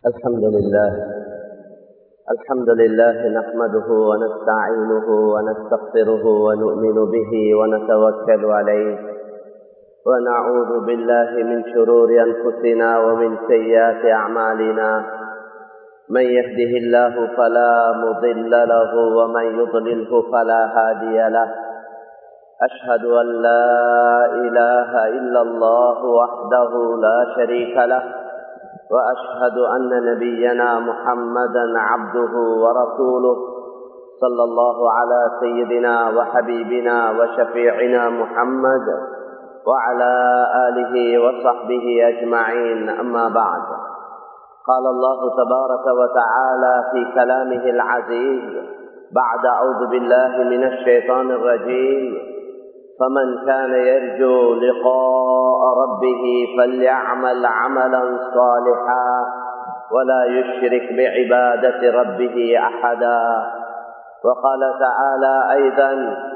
الحمد لله الحمد لله نحمده ونستعينه ونستغفره ونؤمن به ونتوكل عليه ونعوذ بالله من شرور أنفسنا ومن سيئات أعمالنا من يهده الله فلا مضل له ومن يضلله فلا هادي له أشهد أن لا إله إلا الله وحده لا شريك له وأشهد أن نبينا محمدا عبده ورسوله صلى الله على سيدنا وحبيبنا وشفيعنا محمد وعلى آله وصحبه أجمعين أما بعد قال الله تبارك وتعالى في كلامه العزيز بعد أعوذ بالله من الشيطان الرجيم فمن كان يرجو لقاء ربه فليعمل عملا صالحا ولا يشرك بعبادة ربه أحدا وقال تعالى أيضا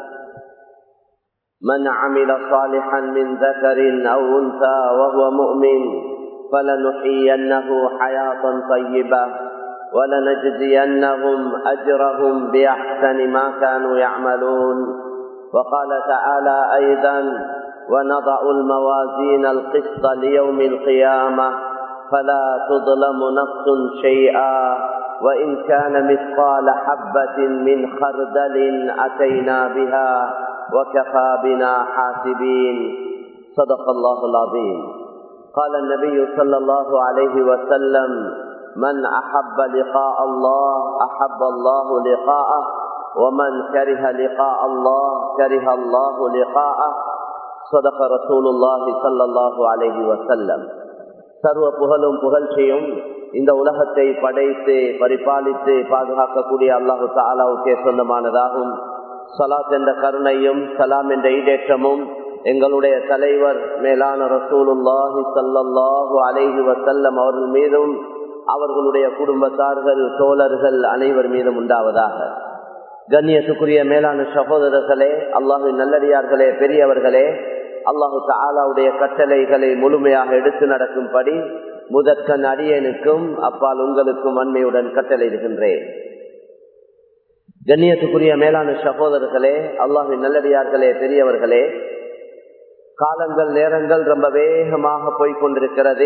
من عمل صالحا من ذكر أو أنثى وهو مؤمن فلنحيينه حياة طيبة ولنجزينهم أجرهم بأحسن ما كانوا يعملون وقال تعالى أيضا ونضع الموازين القسط ليوم القيامة فلا تظلم نفس شيئا وإن كان مثقال حبة من خردل أتينا بها وكفى بنا حاسبين صدق الله العظيم قال النبي صلى الله عليه وسلم من أحب لقاء الله أحب الله لقاءه ومن كره لقاء الله كره الله لقاءه صدق رسول الله صلى الله عليه وسلم சர்வ புகழும் புகழ்ச்சியும் இந்த உலகத்தை படைத்து பரிபாலித்து பாதுகாக்கக்கூடிய அல்லாஹு தாலாவுக்கே சொந்தமானதாகும் சலாத் என்ற கருணையும் சலாம் என்ற ஈடேற்றமும் எங்களுடைய தலைவர் மேலான ரசூலுல்லாஹி சல்லாஹூ அலைஹி வசல்லம் அவர்கள் மீதும் அவர்களுடைய குடும்பத்தார்கள் தோழர்கள் அனைவர் மீதும் உண்டாவதாக கண்ணியத்துக்குரிய மேலான சகோதரர்களே அல்லாஹு நல்லடியார்களே பெரியவர்களே அல்லாஹு தாலாவுடைய கட்டளைகளை முழுமையாக எடுத்து நடக்கும்படி முதற்கண் அடியனுக்கும் அப்பால் உங்களுக்கும் அண்மையுடன் கட்டளையிடுகின்றேன் கண்ணியத்துக்குரிய மேலான சகோதரர்களே அல்லாஹு நல்லடியார்களே பெரியவர்களே காலங்கள் நேரங்கள் ரொம்ப வேகமாக போய்கொண்டிருக்கிறது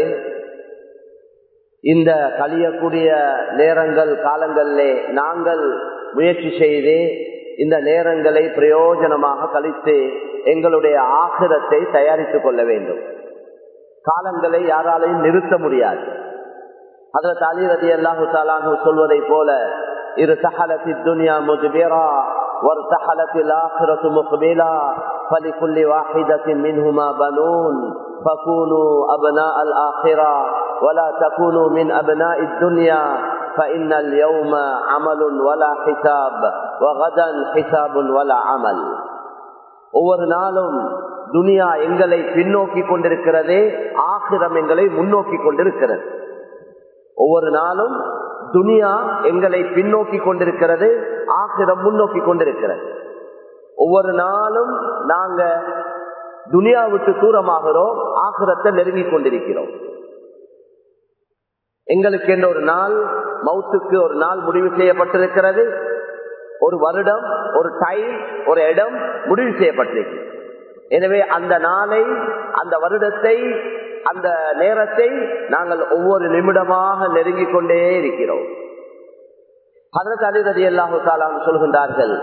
இந்த கழியக்கூடிய நேரங்கள் காலங்களிலே நாங்கள் முயற்சி செய்து இந்த நேரங்களை பிரயோஜனமாக கழித்து எங்களுடைய ஆசிரத்தை தயாரித்துக் கொள்ள வேண்டும் காலங்களை யாராலையும் நிறுத்த முடியாது அதில் தாலிரதி அல்லாஹு தாலானு சொல்வதை போல இரு சஹலத்தி துனியா முஜ்பிரா ஒரு சஹலத்தில் ஆசிரத்து முக்பிலா فلكل واحدة منهما بنون فكونوا أبناء الآخرة ولا تكونوا من أبناء الدنيا فإن اليوم عمل ولا حساب وغدا حساب ولا عمل ஒவ்வொரு நாளும் துனியா எங்களை பின்னோக்கி கொண்டிருக்கிறதே ஆகிரம் எங்களை முன்னோக்கி கொண்டிருக்கிறது ஒவ்வொரு நாளும் துனியா எங்களை பின்னோக்கி கொண்டிருக்கிறது ஆகிரம் முன்னோக்கி கொண்டிருக்கிறது ஒவ்வொரு நாளும் நாங்க துனியா விட்டு தூரமாகிறோம் ஆகிரத்தை நெருங்கி கொண்டிருக்கிறோம் எங்களுக்கு என்ற ஒரு நாள் மவுத்துக்கு ஒரு நாள் முடிவு செய்யப்பட்டிருக்கிறது ஒரு வருடம் ஒரு டைம் ஒரு இடம் முடிவு செய்யப்பட்டிருக்கு எனவே அந்த நாளை அந்த வருடத்தை அந்த நேரத்தை நாங்கள் ஒவ்வொரு நிமிடமாக நெருங்கிக் கொண்டே இருக்கிறோம் அதற்கு அலிரதி அல்லாஹு தாலாம் சொல்கின்றார்கள்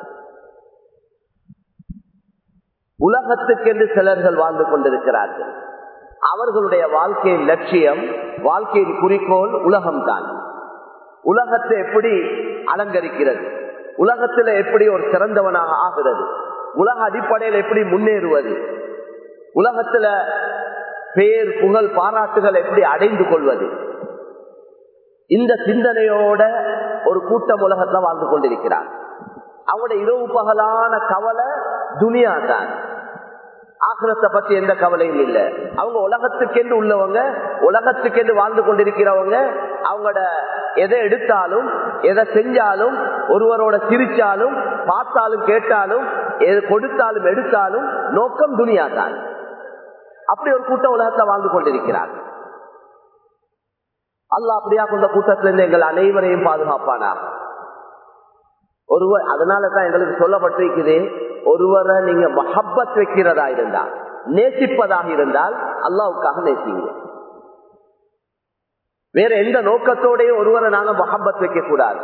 உலகத்துக்கென்று சிலர்கள் வாழ்ந்து கொண்டிருக்கிறார்கள் அவர்களுடைய வாழ்க்கையின் லட்சியம் வாழ்க்கையின் குறிக்கோள் உலகம்தான் உலகத்தை எப்படி அலங்கரிக்கிறது உலகத்துல எப்படி ஒரு சிறந்தவனாக ஆகிறது உலக அடிப்படையில் எப்படி முன்னேறுவது உலகத்துல பேர் புகழ் பாராட்டுகள் எப்படி அடைந்து கொள்வது இந்த சிந்தனையோட ஒரு கூட்டம் உலகத்துல வாழ்ந்து கொண்டிருக்கிறார் அவங்களுடைய இரவு பகலான கவலை துனியா தான் ஆக்கிரத்தை பத்தி எந்த கவலையும் இல்லை அவங்க உலகத்துக்கென்று உள்ளவங்க உலகத்துக்கென்று வாழ்ந்து கொண்டிருக்கிறவங்க அவங்களோட எதை எடுத்தாலும் எதை செஞ்சாலும் ஒருவரோட சிரிச்சாலும் பார்த்தாலும் கேட்டாலும் எது கொடுத்தாலும் எடுத்தாலும் நோக்கம் துனியா தான் அப்படி ஒரு கூட்டம் உலகத்தை வாழ்ந்து கொண்டிருக்கிறார் அல்லாஹ் அப்படியா கொண்ட கூட்டத்திலிருந்து எங்கள் அனைவரையும் பாதுகாப்பானா ஒருவர் அதனால தான் எங்களுக்கு சொல்லப்பட்டிருக்குது ஒருவரை நீங்க மஹப்பத் வைக்கிறதா இருந்தா நேசிப்பதாக இருந்தால் அல்லாவுக்காக நேசிங்க வேற எந்த நோக்கத்தோடய ஒருவரை நாங்க மஹப்பத் வைக்க கூடாது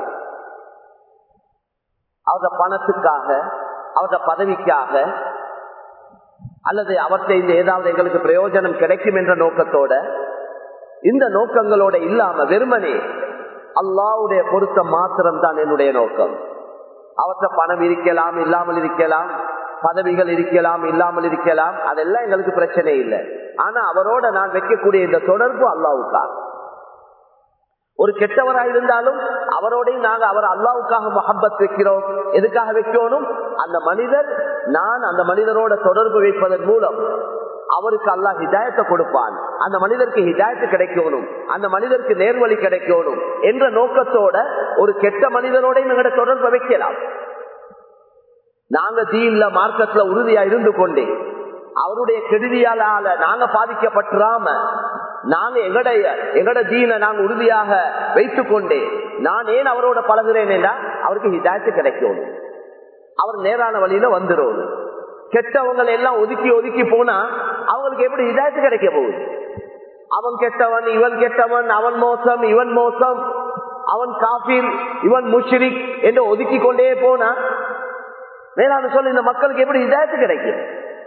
அவர பணத்துக்காக அவர பதவிக்காக அல்லது அவற்றை இந்த ஏதாவது எங்களுக்கு பிரயோஜனம் கிடைக்கும் என்ற நோக்கத்தோட இந்த நோக்கங்களோட இல்லாம வெறுமனே அல்லாவுடைய பொருத்தம் மாத்திரம் தான் என்னுடைய நோக்கம் அவற்ற பணம் இருக்கலாம் இல்லாமல் இருக்கலாம் பதவிகள் இருக்கலாம் இல்லாமல் இருக்கலாம் அதெல்லாம் எங்களுக்கு பிரச்சனை இல்லை ஆனா அவரோட நான் வைக்கக்கூடிய இந்த தொடர்பு அல்லாவுக்காக ஒரு கெட்டவராக இருந்தாலும் அவரோடையும் நாங்க அவர் அல்லாவுக்காக மஹப்பத் வைக்கிறோம் எதுக்காக வைக்கணும் அந்த மனிதர் நான் அந்த மனிதரோட தொடர்பு வைப்பதன் மூலம் அவருக்கு அல்லாஹ் ஹிதாயத்தை கொடுப்பான் அந்த மனிதருக்கு ஹிதாயத்து கிடைக்கணும் அந்த மனிதருக்கு நேர்வழி கிடைக்கணும் என்ற நோக்கத்தோட ஒரு கெட்ட மனிதனோடையும் எங்கட தொடர்பு வைக்கலாம் நாங்க தீன்ல மார்க்கத்துல உறுதியா இருந்து கொண்டே அவருடைய கெடுதியால நாங்க பாதிக்கப்பட்டுறாம நாங்க எங்கடைய எங்கட தீன நாங்க உறுதியாக வைத்துக் கொண்டே நான் ஏன் அவரோட பழகுறேன் என்றா அவருக்கு ஹிதாயத்து கிடைக்கும் அவர் நேரான வழியில வந்துடும் கெட்டவங்களை எல்லாம் ஒதுக்கி ஒதுக்கி போனா அவங்களுக்கு எப்படி ஹிதாயத்து கிடைக்க போகுது அவன் கெட்டவன் இவன் கெட்டவன் அவன் மோசம் இவன் மோசம் அவன் காபீர் இவன் முஷ்ரிக் என்று ஒதுக்கி கொண்டே போனா வேளாண் சொல்ல இந்த மக்களுக்கு எப்படி ஹிதாயத்து கிடைக்கும்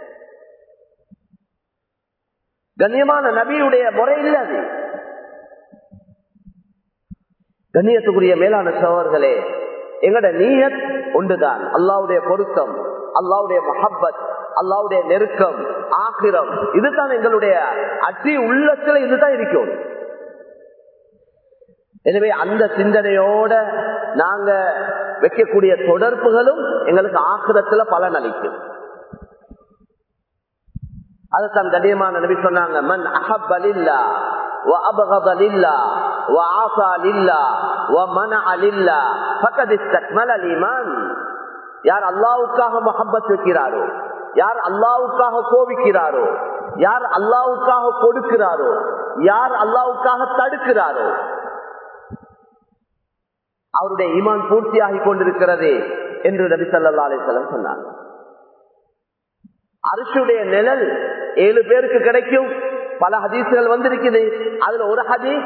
கண்ணியமான நபியுடைய முறை இல்ல அது கண்ணியத்துக்குரிய மேலான சோழர்களே எங்கட நீயத் ஒன்றுதான் அல்லாவுடைய பொருத்தம் அல்லாவுடைய மஹப்பத் அல்லாவுடைய நெருக்கம் ஆக்கிரம் இதுதான் எங்களுடைய அற்றி உள்ளத்துல இதுதான் இருக்கும் எனவே அந்த சிந்தனையோட நாங்க வைக்கக்கூடிய தொடர்புகளும் எங்களுக்கு ஆக்கிரத்துல பலன் அளிக்கும் அதுதான் கண்ணியமான நபி சொன்னாங்க மன் அஹப்பலில்லா وأبغض لله وعصى لله ومنع لله فقد استكمل الإيمان யார் அல்லாவுக்காக மஹப்பத் வைக்கிறாரோ யார் அல்லாவுக்காக கோபிக்கிறாரோ யார் அல்லாவுக்காக கொடுக்கிறாரோ யார் அல்லாவுக்காக தடுக்கிறாரோ அவருடைய ஈமான் பூர்த்தியாகி கொண்டிருக்கிறது என்று நபி சல்லா அலிசல்லம் சொன்னாங்க அரிசுடைய நிழல் ஏழு பேருக்கு கிடைக்கும் பல ஹதீசுகள் வந்திருக்குது அதுல ஒரு ஹதீஸ்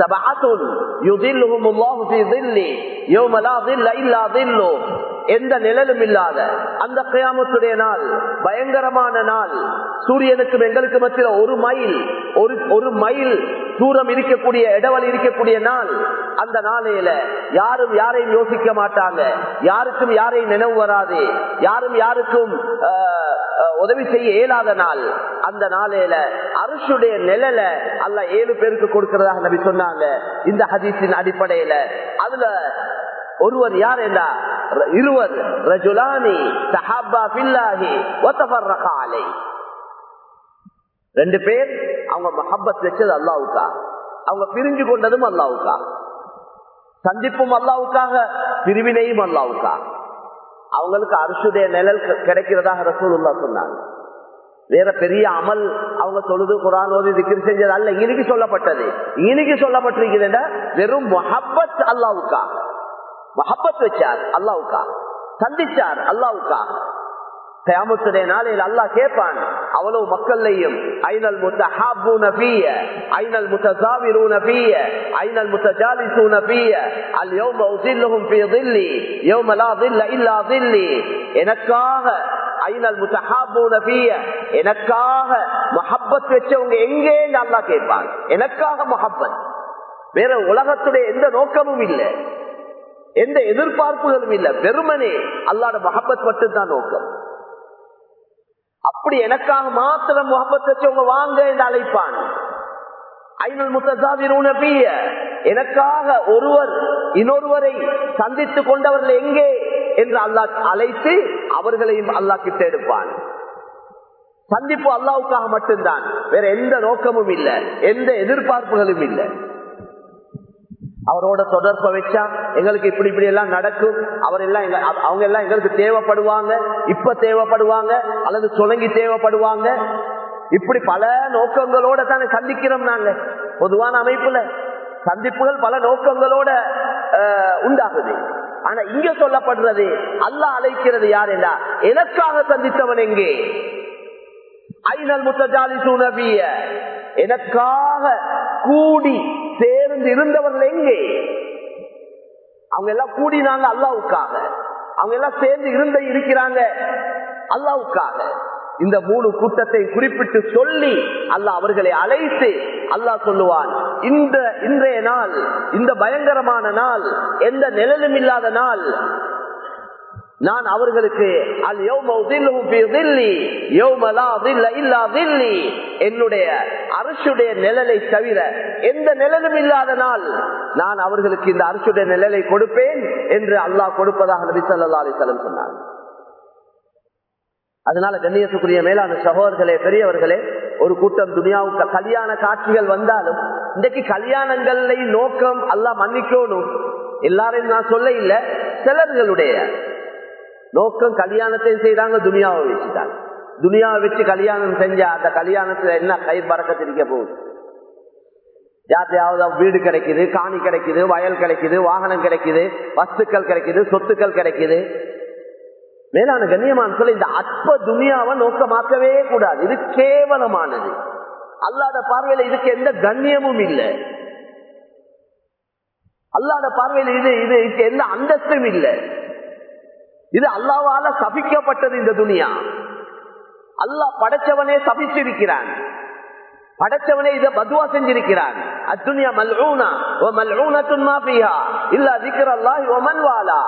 எந்த நிழலும் இல்லாத அந்த கயாமத்துடைய நாள் பயங்கரமான நாள் சூரியனுக்கும் எங்களுக்கு மத்தியில் ஒரு மைல் ஒரு ஒரு மைல் தூரம் இருக்கக்கூடிய இடவல் இருக்கக்கூடிய நாள் அந்த நாளையில யாரும் யாரையும் யோசிக்க மாட்டாங்க யாருக்கும் யாரையும் நினைவு வராது யாரும் யாருக்கும் உதவி செய்ய இயலாத நாள் அந்த நாளையில அரசுடைய நிழல அல்ல ஏழு பேருக்கு கொடுக்கிறதாக நபி சொன்னாங்க இந்த ஹதீஸின் அடிப்படையில அதுல ஒருவர் யார் என்றா இருவர் ரஜுலானி சஹாபா பில்லாஹி ஒத்தபர்ரகா அலை ரெண்டு பேர் அவங்க மஹப்பத் வச்சது அல்லாவுக்கா அவங்க பிரிஞ்சு கொண்டதும் அல்லாவுக்கா சந்திப்பும் அல்லாவுக்காக பிரிவினையும் அல்லாவுக்கா அவங்களுக்கு அரசுடைய நிழல் கிடைக்கிறதாக ரசூலுல்லா சொன்னாங்க வேற பெரிய அமல் அவங்க தொழுது குரான் ஓதி திக்கிர் செஞ்சது அல்ல இன்னைக்கு சொல்லப்பட்டது இன்னைக்கு சொல்லப்பட்டிருக்கிறது வெறும் மொஹப்பத் அல்லாவுக்கா மஹப்பத் வச்சார் அல்லாவுக்கா சந்திச்சார் அல்லாவுக்கா கயாமத்துடைய நாளையில் அல்லாஹ் கேட்பான் அவ்வளவு மக்கள்லையும் ஐநல் முத்தஹாபு நபிய ஐநல் முத்தசாவிரு நபிய ஐநல் முத்தஜாலிசு நபிய அல் யோம உசில்லுகும் ஃபீ ظில்லி யௌம லா ظில்ல இல்லா ظில்லி எனக்காக ஐநல் முத்தஹாபு நபிய எனக்காக மஹப்பத் வச்சவங்க எங்கேன்னு அல்லாஹ் கேட்பான் எனக்காக மஹப்பத் வேற உலகத்துடைய எந்த நோக்கமும் இல்லை எந்த எதிர்பார்ப்புகளும் இல்லை வெறுமனே அல்லாட மஹப்பத் மட்டும்தான் நோக்கம் அப்படி எனக்காக மாத்திரம் முகப்பத் வச்சவங்க வாங்க என்று அழைப்பான் ஐநூல் முத்தசாவிரூன பிய எனக்காக ஒருவர் இன்னொருவரை சந்தித்துக் கொண்டவர்கள் எங்கே என்று அல்லாஹ் அழைத்து அவர்களையும் அல்லாஹ் கிட்ட எடுப்பான் சந்திப்பு அல்லாவுக்காக மட்டும்தான் வேற எந்த நோக்கமும் இல்லை எந்த எதிர்பார்ப்புகளும் இல்லை அவரோட தொடர்பை வச்சா எங்களுக்கு இப்படி இப்படி எல்லாம் நடக்கும் அவர் எல்லாம் அவங்க எல்லாம் எங்களுக்கு தேவைப்படுவாங்க இப்ப தேவைப்படுவாங்க அல்லது சுணங்கி தேவைப்படுவாங்க இப்படி பல நோக்கங்களோட தானே சந்திக்கிறோம் நாங்க பொதுவான அமைப்புல சந்திப்புகள் பல நோக்கங்களோட அஹ், உண்டாகுது ஆனா இங்க சொல்லப்படுறது அல்லாஹ் அழைக்கிறது யார் என்றா எனக்காக சந்தித்தவன் எங்கே ஐநல் முத்தஜாலி சுனபிய எனக்காக கூடி சேர்ந்து இருந்தவர்கள் எங்கே அவங்க எல்லாம் கூடினாங்க அல்லாவுக்காக அவங்க எல்லாம் சேர்ந்து இருந்த இருக்கிறாங்க அல்லாவுக்காக இந்த மூணு கூட்டத்தை குறிப்பிட்டு சொல்லி அல்லாஹ் அவர்களை அழைத்து அல்லாஹ் சொல்லுவான் இந்த இன்றைய நாள் இந்த பயங்கரமான நாள் எந்த நிழலும் இல்லாத நாள் நான் அவர்களுக்கு அல் யௌம உதில்லுஹு ஃபீ தில்லி யௌம லா தில்ல இல்லா தில்லி என்னுடைய அரசுடைய நிழலை தவிர எந்த நிழலும் இல்லாத நாள் நான் அவர்களுக்கு இந்த அரசுடைய நிழலை கொடுப்பேன் என்று அல்லாஹ் கொடுப்பதாக நபி ஸல்லல்லாஹு அலைஹி வஸல்லம் சொன்னார் அதனால கண்ணியத்துக்குரிய மேலான சகோதரர்களே பெரியவர்களே ஒரு கூட்டம் துனியாவுக்கு கல்யாண காட்சிகள் வந்தாலும் இன்றைக்கு கல்யாணங்களை நோக்கம் அல்லாஹ் மன்னிக்கணும் எல்லாரையும் நான் சொல்ல இல்ல சிலர்களுடைய நோக்கம் கல்யாணத்தை செய்தாங்க துனியாவை வச்சுட்டாங்க துனியாவை வச்சு கல்யாணம் செஞ்சா அந்த கல்யாணத்துல என்ன கை பறக்கத்திருக்க போகுது யார்ட்டையாவது வீடு கிடைக்குது காணி கிடைக்குது வயல் கிடைக்குது வாகனம் கிடைக்குது வஸ்துக்கள் கிடைக்குது சொத்துக்கள் கிடைக்குது மேலான கண்ணியமான சொல்ல இந்த அற்ப துனியாவை நோக்கமாக்கவே கூடாது இது கேவலமானது அல்லாத பார்வையில இதுக்கு எந்த கண்ணியமும் இல்லை அல்லாத பார்வையில் இது இது இதுக்கு எந்த அந்தஸ்தும் இல்லை இது அல்லாவால சபிக்கப்பட்டது இந்த துனியா அல்லாஹ் படைச்சவனே சபிச்சிருக்கிறான் படைச்சவனே இதை பதுவா செஞ்சிருக்கிறான் அத்துனியா மல்ஊனா ஓ மல்ஊனத்துன் மாஃபியா இல்ல திக்ர் அல்லாஹ் ஓ மன்வாலா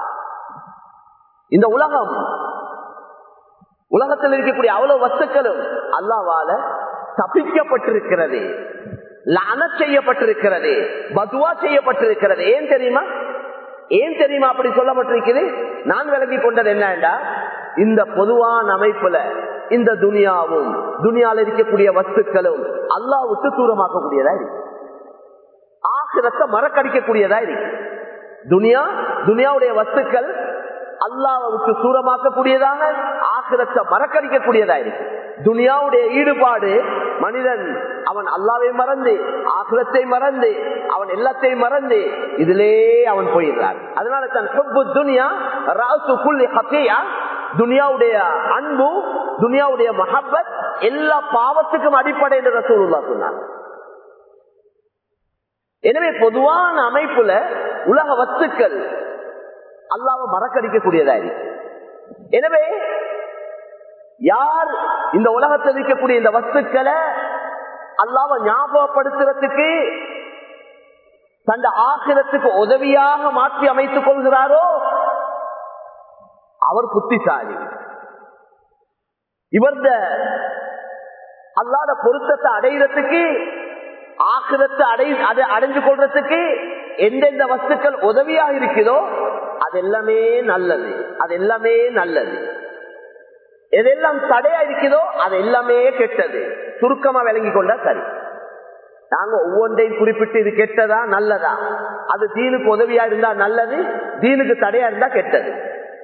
இந்த உலகம் உலகத்தில் இருக்கக்கூடிய அவ்வளவு வஸ்துக்களும் அல்லாவால தப்பிக்கப்பட்டிருக்கிறது லான செய்யப்பட்டிருக்கிறது பதுவா செய்யப்பட்டிருக்கிறது ஏன் தெரியுமா ஏன் தெரியுமா அப்படி சொல்லப்பட்டிருக்கிறது நான் விலகி கொண்டது என்னண்டா இந்த பொதுவான அமைப்புல இந்த துனியாவும் துனியால இருக்கக்கூடிய வஸ்துக்களும் அல்லாவுக்கு தூரமாக்கக்கூடியதா இருக்கு ஆசிரத்தை மறக்கடிக்கக்கூடியதா இருக்கு துனியா துனியாவுடைய வஸ்துக்கள் அல்லாவுக்கு தூரமாக்கக்கூடியதாக ஆசிரத்தை மறக்கடிக்கக்கூடியதா இருக்கு துனியாவுடைய ஈடுபாடு மனிதன் அவன் அல்லாவை மறந்து ஆசிரத்தை மறந்து அவன் எல்லாத்தையும் மறந்து இதிலே அவன் போயிடுறான் அதனால தன் சொப்பு துனியா ராசு புள்ளி ஹத்தியா துனியாவுடைய அன்பு துனியாவுடைய மஹப்பத் எல்லா பாவத்துக்கும் அடிப்படை என்று ரசூலுல்லா சொன்னார் எனவே பொதுவான அமைப்புல உலக வஸ்துக்கள் அல்லாவை மறக்கடிக்கக்கூடியதா இருக்கு எனவே யார் இந்த உலகத்தில் இருக்கக்கூடிய இந்த வஸ்துக்களை அல்லாவை ஞாபகப்படுத்துறதுக்கு தந்த ஆசிரத்துக்கு உதவியாக மாற்றி அமைத்துக் கொள்கிறாரோ அவர் புத்திசாலி இவர்த அல்லாத பொருத்தத்தை அடைகிறதுக்கு ஆக்கிரத்தை அடை அதை அடைஞ்சு கொள்றதுக்கு எந்தெந்த வஸ்துக்கள் உதவியா இருக்குதோ அது எல்லாமே நல்லது அது எல்லாமே நல்லது எதெல்லாம் தடையா இருக்குதோ அது எல்லாமே கெட்டது சுருக்கமா விளங்கி கொண்டா சரி நாங்க ஒவ்வொன்றையும் குறிப்பிட்டு இது கெட்டதா நல்லதா அது தீனுக்கு உதவியா இருந்தா நல்லது தீனுக்கு தடையா இருந்தா கெட்டது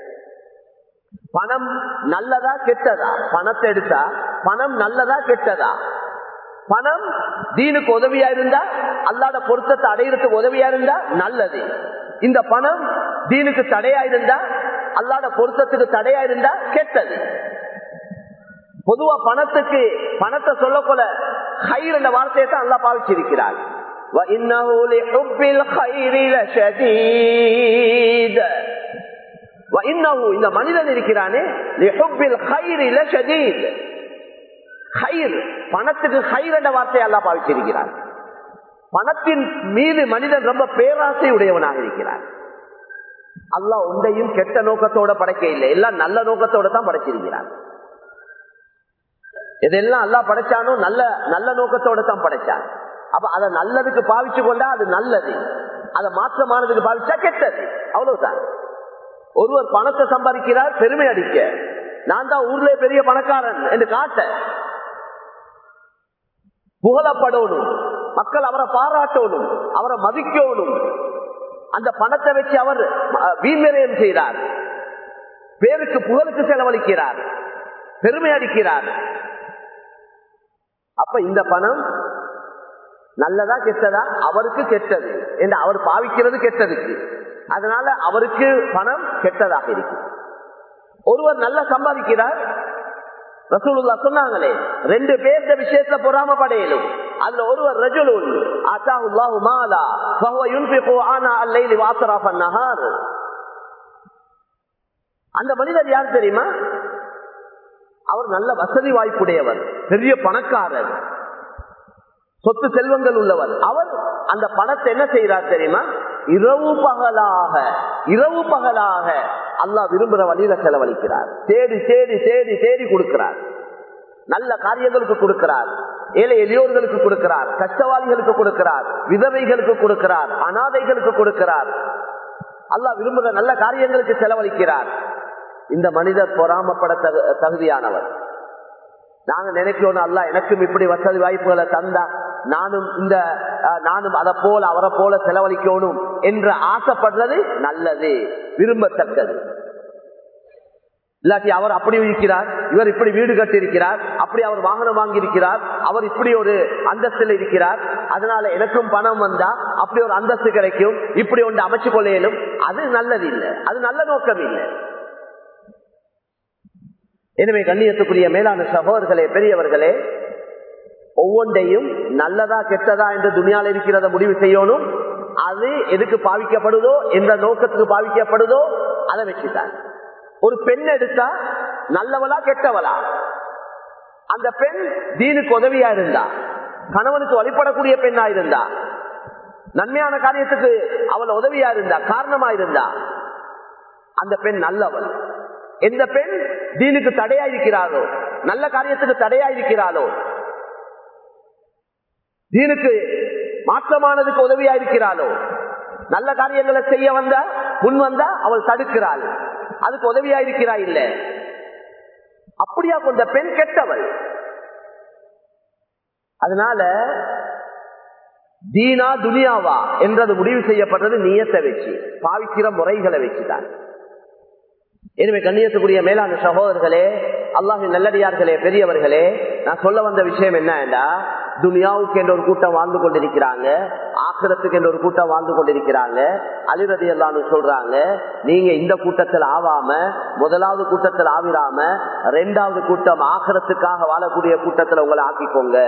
பணம் நல்லதா கெட்டதா பணத்தை எடுத்தா பணம் நல்லதா கெட்டதா பணம் தீனுக்கு உதவியா இருந்தா அல்லாத பொருத்தத்தை அடையிறதுக்கு உதவியா இருந்தா நல்லது இந்த பணம் தீனுக்கு தடையா இருந்தா அல்லாத பொருத்தத்துக்கு தடையா இருந்தா கெட்டது பொதுவா பணத்துக்கு பணத்தை சொல்ல போல ஹைர் என்ற வார்த்தையை தான் அல்லா பாவிச்சிருக்கிறார் இந்த மனிதன் இருக்கிறானே பணத்துக்கு ஹைர் என்ற வார்த்தையை அல்லா பாவிச்சிருக்கிறார் பணத்தின் மீது மனிதன் ரொம்ப பேராசை உடையவனாக இருக்கிறார் அல்லாஹ் ஒன்றையும் கெட்ட நோக்கத்தோட படைக்க இல்லை எல்லாம் நல்ல நோக்கத்தோட தான் படைச்சிருக்கிறார் இதெல்லாம் அல்லா படைச்சானோ நல்ல நல்ல நோக்கத்தோட தான் படைச்சான் அப்ப அதை நல்லதுக்கு பாவிச்சு கொண்டா அது நல்லது அதை மாற்றமானதுக்கு பாவிச்சா கெட்டது அவ்வளவுதான் ஒருவர் பணத்தை சம்பாதிக்கிறார் பெருமை அடிக்க நான் தான் ஊர்ல பெரிய பணக்காரன் என்று காட்ட புகழப்படணும் மக்கள் அவரை பாராட்டணும் அவரை மதிக்கணும் அந்த பணத்தை வச்சு அவர் வீண்விரயம் செய்கிறார் பேருக்கு புகழுக்கு செலவழிக்கிறார் பெருமை அடிக்கிறார் அப்ப இந்த பணம் நல்லதா கெட்டதா அவருக்கு கெட்டது என்று அவர் பாவிக்கிறது கெட்டதுக்கு அதனால அவருக்கு பணம் கெட்டதாக இருக்கு ஒருவர் நல்லா சம்பாதிக்கிறார் ரசூலுல்லா சொன்னாங்களே ரெண்டு பேர்த்த விஷயத்துல பொறாமப்படையலும் அதுல ஒருவர் ரஜுலுன் அத்தாஹுல்லாஹு மாலா ஃபஹுவ யுன்ஃபிகு ஆனா அல்லைலி வாத்ராஃப நஹார் அந்த மனிதர் யார் தெரியுமா அவர் நல்ல வசதி வாய்ப்புடையவர் பெரிய பணக்காரர் சொத்து செல்வங்கள் உள்ளவர் அவர் அந்த பணத்தை என்ன செய்யறார் தெரியுமா இரவு பகலாக இரவு பகலாக அல்லாஹ் விரும்புற வழியில செலவழிக்கிறார் தேடி தேடி தேடி தேடி கொடுக்கிறார் நல்ல காரியங்களுக்கு கொடுக்கிறார் ஏழை எளியோர்களுக்கு கொடுக்கிறார் கஷ்டவாளிகளுக்கு கொடுக்கிறார் விதவைகளுக்கு கொடுக்கிறார் அனாதைகளுக்கு கொடுக்கிறார் அல்லாஹ் விரும்புகிற நல்ல காரியங்களுக்கு செலவழிக்கிறார் இந்த மனிதர் பொறாமப்பட தகு- தகுதியானவர் நாங்க நினைக்கிறோம் அல்ல எனக்கும் இப்படி வசதி வாய்ப்புகளை தந்தா நானும் இந்த அஹ், நானும் அதை போல அவரை போல செலவழிக்கணும் என்று ஆசைப்படுறது நல்லது விரும்பத்தக்கது இல்லாட்டி அவர் அப்படி இருக்கிறார் இவர் இப்படி வீடு கட்டி இருக்கிறார் அப்படி அவர் வாகனம் வாங்கி இருக்கிறார் அவர் இப்படி ஒரு அந்தஸ்தில் இருக்கிறார் அதனால எனக்கும் பணம் வந்தா அப்படி ஒரு அந்தஸ்து கிடைக்கும் இப்படி ஒன்று அமைச்சு கொள்ள இயலும் அது நல்லது இல்லை அது நல்ல நோக்கம் இல்லை எனவே கண்ணியத்துக்குரிய மேலான சகோதரர்களே பெரியவர்களே ஒவ்வொன்றையும் நல்லதா கெட்டதா என்று துணியால் இருக்கிறத முடிவு செய்யணும் அது எதுக்கு பாவிக்கப்படுதோ எந்த நோக்கத்துக்கு பாவிக்கப்படுதோ அதை வச்சுதான் ஒரு பெண் எடுத்தா நல்லவளா கெட்டவளா அந்த பெண் தீனுக்கு உதவியா இருந்தா கணவனுக்கு வழிபடக்கூடிய பெண்ணா இருந்தா நன்மையான காரியத்துக்கு அவள் உதவியா இருந்தா காரணமா இருந்தா அந்த பெண் நல்லவள் எந்த பெண் தீனுக்கு தடையா இருக்கிறாளோ நல்ல காரியத்துக்கு தடையா இருக்கிறாளோ தீனுக்கு மாற்றமானதுக்கு உதவியா இருக்கிறாளோ நல்ல காரியங்களை செய்ய வந்த முன் வந்தா அவள் தடுக்கிறாள் அதுக்கு உதவியா இருக்கிறா இல்ல அப்படியா கொண்ட பெண் கெட்டவள் அதனால தீனா துனியாவா என்றது முடிவு செய்யப்பட்டது நீயத்தை வச்சு பாவிக்கிற முறைகளை வச்சுதான் எனவே கண்ணியத்துக்குரிய மேலான சகோதரர்களே அல்லாஹின் நல்லடியார்களே பெரியவர்களே நான் சொல்ல வந்த விஷயம் என்னடா துனியாவுக்கு என்ற ஒரு கூட்டம் வாழ்ந்து கொண்டிருக்கிறாங்க ஆக்கிரத்துக்கு என்ற ஒரு கூட்டம் வாழ்ந்து கொண்டிருக்கிறாங்க அலிரதி எல்லாம்னு சொல்றாங்க நீங்க இந்த கூட்டத்தில் ஆவாம முதலாவது கூட்டத்தில் ஆவிராம ரெண்டாவது கூட்டம் ஆக்கிரத்துக்காக வாழக்கூடிய கூட்டத்தில் உங்களை ஆக்கிக்கோங்க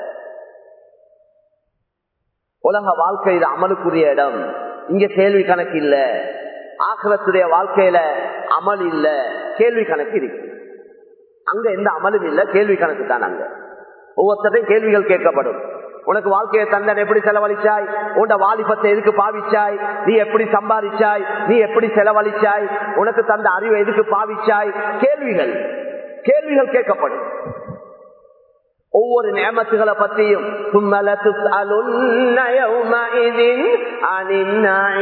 உலக வாழ்க்கை இது அமலுக்குரிய இடம் இங்க கேள்வி கணக்கு இல்ல ஆக்கிரத்துடைய வாழ்க்கையில அமல் இல்ல கேள்வி கணக்கு இருக்கு அங்க எந்த அமலும் இல்ல கேள்வி கணக்கு தான் அங்க ஒவ்வொருத்தரையும் கேள்விகள் கேட்கப்படும் உனக்கு வாழ்க்கையை தந்தன் எப்படி செலவழிச்சாய் உன்ட வாலிபத்தை எதுக்கு பாவிச்சாய் நீ எப்படி சம்பாதிச்சாய் நீ எப்படி செலவழிச்சாய் உனக்கு தந்த அறிவை எதுக்கு பாவிச்சாய் கேள்விகள் கேள்விகள் கேட்கப்படும் ஒவ்வொரு நேமத்துகளை பற்றியும் சும்மல துஸ்அலுன்ன யௌமஇதின் அனின்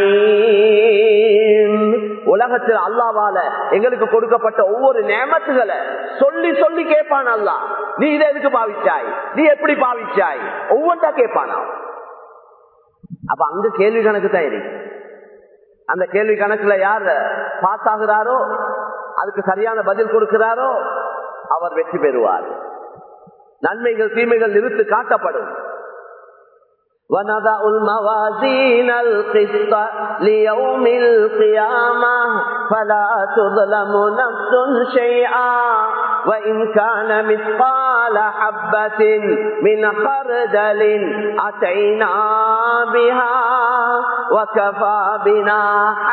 நஈம். உலகத்தில் அல்லாவால எங்களுக்கு கொடுக்கப்பட்ட ஒவ்வொரு நேமத்துகளை சொல்லி சொல்லி கேட்பான் அல்லா நீ இதை எதுக்கு பாவிச்சாய் நீ எப்படி பாவிச்சாய் ஒவ்வொன்றா கேட்பானா அப்ப அங்க கேள்வி கணக்கு தான் இருக்கு அந்த கேள்வி கணக்குல யார் பாஸ் ஆகுறாரோ அதுக்கு சரியான பதில் கொடுக்கிறாரோ அவர் வெற்றி பெறுவார் நன்மைகள் தீமைகள் நிறுத்து காட்டப்படும் وَنَضَعُ الْمَوَازِينَ الْقِسْطَ لِيَوْمِ الْقِيَامَةِ فَلَا تُظْلَمُ نَفْسٌ شَيْئًا وَإِنْ كَانَ مِثْقَالَ حَبَّةٍ مِنْ خَرْدَلٍ أَتَيْنَا بِهَا وَكَفَى بِنَا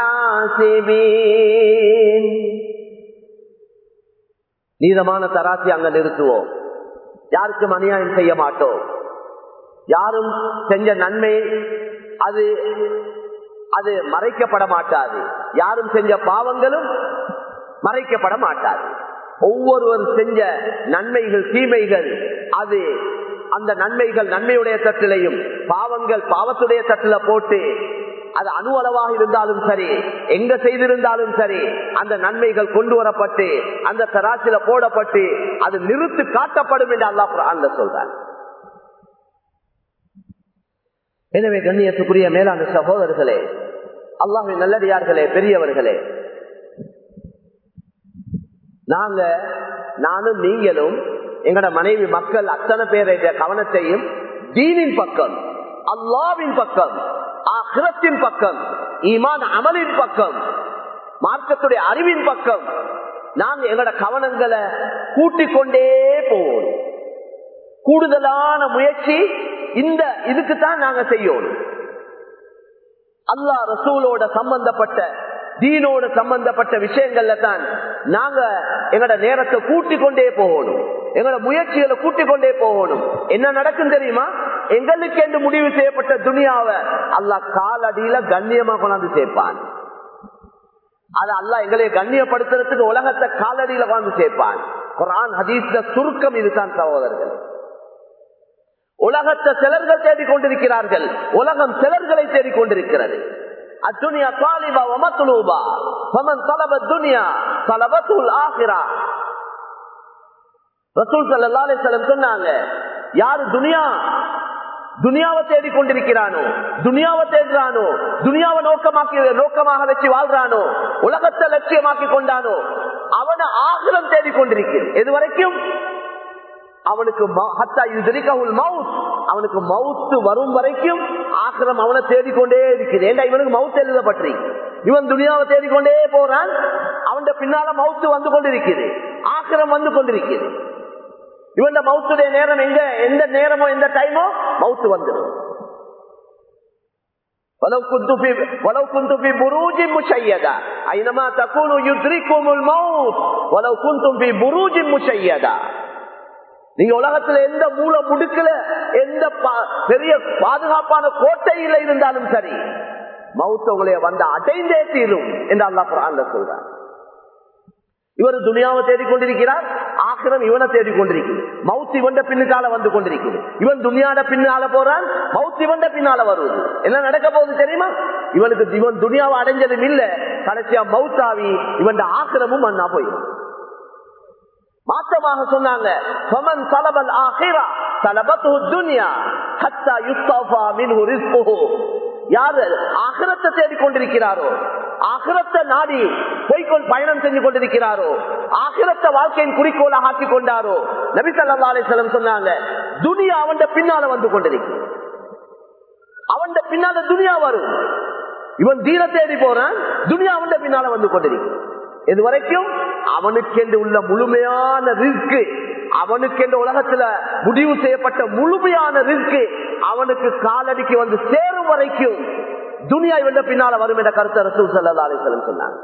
حَاسِبِينَ நீதமான தராசி அங்க நிறுத்துவோம் யாருக்கும் அநியாயம் செய்ய மாட்டோம் யாரும் செஞ்ச நன்மை அது அது மறைக்கப்பட மாட்டாது யாரும் செஞ்ச பாவங்களும் மறைக்கப்பட மாட்டாது ஒவ்வொருவர் செஞ்ச நன்மைகள் தீமைகள் அது அந்த நன்மைகள் நன்மையுடைய தட்டிலையும் பாவங்கள் பாவத்துடைய தட்டில போட்டு அது அணு அளவாக இருந்தாலும் சரி எங்க செய்திருந்தாலும் சரி அந்த நன்மைகள் கொண்டு வரப்பட்டு அந்த தராசில போடப்பட்டு அது நிறுத்து காட்டப்படும் என்று அல்லா அந்த சொல்றார் எனவே கண்ணியத்துக்குரிய மேலான சகோதரர்களே அல்லாஹின் நல்லடியார்களே பெரியவர்களே நாங்க நானும் நீங்களும் எங்கட மனைவி மக்கள் அத்தனை பேருடைய கவனத்தையும் தீனின் பக்கம் அல்லாவின் பக்கம் ஆகிரத்தின் பக்கம் ஈமான் அமலின் பக்கம் மார்க்கத்துடைய அறிவின் பக்கம் நாங்க எங்களோட கவனங்களை கூட்டிக் கொண்டே போவோம் கூடுதலான முயற்சி இந்த இதுக்கு தான் நாங்க செய்யணும் அல்லாஹ் ரசூலோட சம்பந்தப்பட்ட தீனோட சம்பந்தப்பட்ட விஷயங்கள்ல தான் நாங்க எங்களோட நேரத்தை கூட்டிக் கொண்டே போகணும் எங்களோட முயற்சிகளை கூட்டிக் கொண்டே போகணும் என்ன நடக்கும் தெரியுமா எங்களுக்கு என்று முடிவு செய்யப்பட்ட துணியாவை அல்லாஹ் காலடியில கண்ணியமா கொண்டாந்து சேர்ப்பான் அது அல்லாஹ் எங்களை கண்ணியப்படுத்துறதுக்கு உலகத்தை காலடியில கொண்டு சேர்ப்பான் குரான் ஹதீஸ்ல சுருக்கம் இதுதான் சகோதரர்கள் உலகத்தை சிலர்கள் தேடிக் கொண்டிருக்கிறார்கள் உலகம் சிலர்களை தேடிக் கொண்டிருக்கிறது அத்துனியா தாலிபா வமத்துலூபா ஃபமன் தலப துனியா தலபத்துல் ஆகிரா ரசூல் ஸல்லல்லாஹு அலைஹி வஸல்லம் சொன்னாங்க யாரு துனியா துனியாவை தேடிக் கொண்டிருக்கிறானோ துனியாவை தேடுறானோ துனியாவை நோக்கமாக்கி நோக்கமாக வச்சு வாழ்றானோ உலகத்தை லட்சியமாக்கி கொண்டானோ அவனை ஆகிரம் தேடிக் கொண்டிருக்கிறது எது வரைக்கும் அவனுக்கு மவுத் அவனுக்கு மவுத்து வரும் வரைக்கும் ஆக்கிரம் அவனை தேடிக்கொண்டே இருக்குது ஏண்டா இவனுக்கு மவுத்து எழுதப்பட்டு இவன் துணியாவை தேடிக்கொண்டே போறான் அவன் பின்னால மவுத்து வந்து கொண்டிருக்குது ஆக்கிரம் வந்து கொண்டிருக்குது இவன் மவுத்துடைய நேரம் எங்க எந்த நேரமோ எந்த டைமோ மவுத்து வந்துடும் ولو كنت في ولو كنت في بروج مشيدة أينما تكونوا يدرككم الموت ولو كنتم في بروج مشيدة நீங்க உலகத்துல எந்த மூல முடுக்கல எந்த பெரிய பாதுகாப்பான கோட்டையில இருந்தாலும் சரி மவுத்த உங்களை வந்து அடைந்தே தீரும் என்று அல்லா குரான் சொல்றார் இவர் துனியாவை தேடிக்கொண்டிருக்கிறார் ஆக்கிரம் இவனை தேடிக்கொண்டிருக்கிறது மவுத் இவன் பின்னுக்கால வந்து கொண்டிருக்கிறது இவன் துனியாட பின்னால போறான் மவுத் இவன் பின்னால வருவது என்ன நடக்க போகுது தெரியுமா இவனுக்கு இவன் துனியாவை அடைஞ்சதும் இல்ல கடைசியா மவுத்தாவி இவன் ஆக்கிரமும் மண்ணா போயிடும் மாற்றமாக சொன்னாங்க ஃபமன் தலபல் ஆஹிரா தலபத்து துன்யா ஹத்தா யுஸ்தஃபா மின்ஹு ரிஸ்குஹு யாரு ஆகிரத்தை தேடிக் கொண்டிருக்கிறாரோ ஆகிரத்தை நாடி போய்கொண்டு பயணம் செஞ்சு கொண்டிருக்கிறாரோ ஆகிரத்தை வாழ்க்கையின் குறிக்கோளாக ஆக்கி கொண்டாரோ நபி சல்லா அலிஸ்லம் சொன்னாங்க துனியா அவன் பின்னால வந்து கொண்டிருக்கு அவன் பின்னால துனியா வரும் இவன் தீர தேடி போறான் துனியா அவன் பின்னால வந்து கொண்டிருக்கு இது வரைக்கும் அவனுக்கென்று உள்ள முழுமையான ரிஸ்கு அவனுக்கென்று உலகத்துல முடிவு செய்யப்பட்ட முழுமையான ரிஸ்கு அவனுக்கு காலடிக்கு வந்து சேரும் வரைக்கும் துனியா இவன் பின்னால வரும் என்ற கருத்தை ரசூல் சல்லா அலிஸ்லம் சொன்னாங்க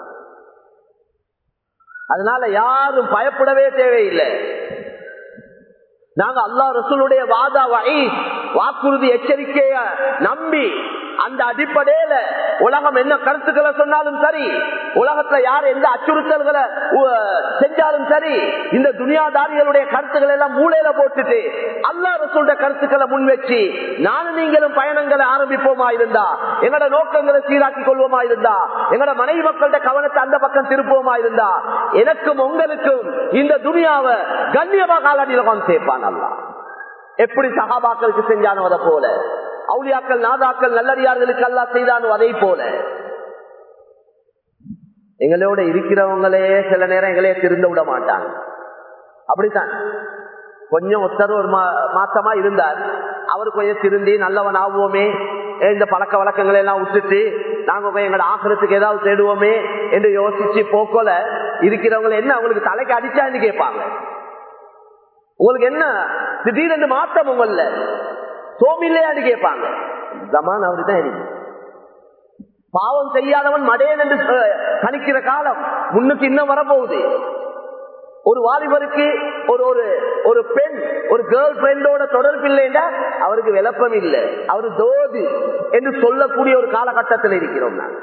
அதனால யாரும் பயப்படவே தேவையில்லை நாங்க அல்லா ரசூலுடைய வாதா வகை வாக்குறுதி எச்சரிக்கைய நம்பி அந்த அடிப்படையில உலகம் என்ன கருத்துக்களை சொன்னாலும் சரி உலகத்துல யார் எந்த அச்சுறுத்தல்களை செஞ்சாலும் சரி இந்த துனியாதாரிகளுடைய கருத்துக்களை எல்லாம் மூளையில போட்டுட்டு அல்லா ரசூலுடைய கருத்துக்களை முன் வச்சு நானும் நீங்களும் பயணங்களை ஆரம்பிப்போமா இருந்தா எங்களோட நோக்கங்களை சீராக்கி கொள்வோமா இருந்தா எங்களோட மனைவி மக்களோட கவனத்தை அந்த பக்கம் திருப்போமா இருந்தா எனக்கும் உங்களுக்கும் இந்த துனியாவை கண்ணியமா காலடியில் சேர்ப்பான் அல்லா எப்படி சகாபாக்களுக்கு செஞ்சானோ அதை போல அவுளியாக்கள் நாதாக்கள் நல்லடியார்களுக்கு அல்லா செய்தானோ அதை போல எங்களோட இருக்கிறவங்களே சில நேரம் எங்களையே திருந்த விட மாட்டாங்க அப்படித்தான் கொஞ்சம் ஒருத்தர் ஒரு மாசமா இருந்தார் அவர் கொஞ்சம் திருந்தி நல்லவன் ஆகுவோமே இந்த பழக்க வழக்கங்களை எல்லாம் விட்டுட்டு நாங்க போய் எங்களோட ஆக்கிரத்துக்கு ஏதாவது தேடுவோமே என்று யோசிச்சு போக்கோல இருக்கிறவங்க என்ன அவங்களுக்கு தலைக்கு அடிச்சான்னு கேட்பாங்க உங்களுக்கு என்ன திடீரென்று மாற்றம் உங்கள சோமில்லையான்னு கேட்பாங்க ஜமான் அவரு தான் இருக்கு பாவம் செய்யாதவன் மடையன் என்று கணிக்கிற காலம் முன்னுக்கு இன்னும் வரப்போகுது ஒரு வாலிபருக்கு ஒரு ஒரு ஒரு பெண் ஒரு கேர்ள் ஃபிரெண்டோட தொடர்பு இல்லைன்னா அவருக்கு விளப்பம் இல்லை அவரு தோது என்று சொல்லக்கூடிய ஒரு காலகட்டத்தில் இருக்கிறோம் நான்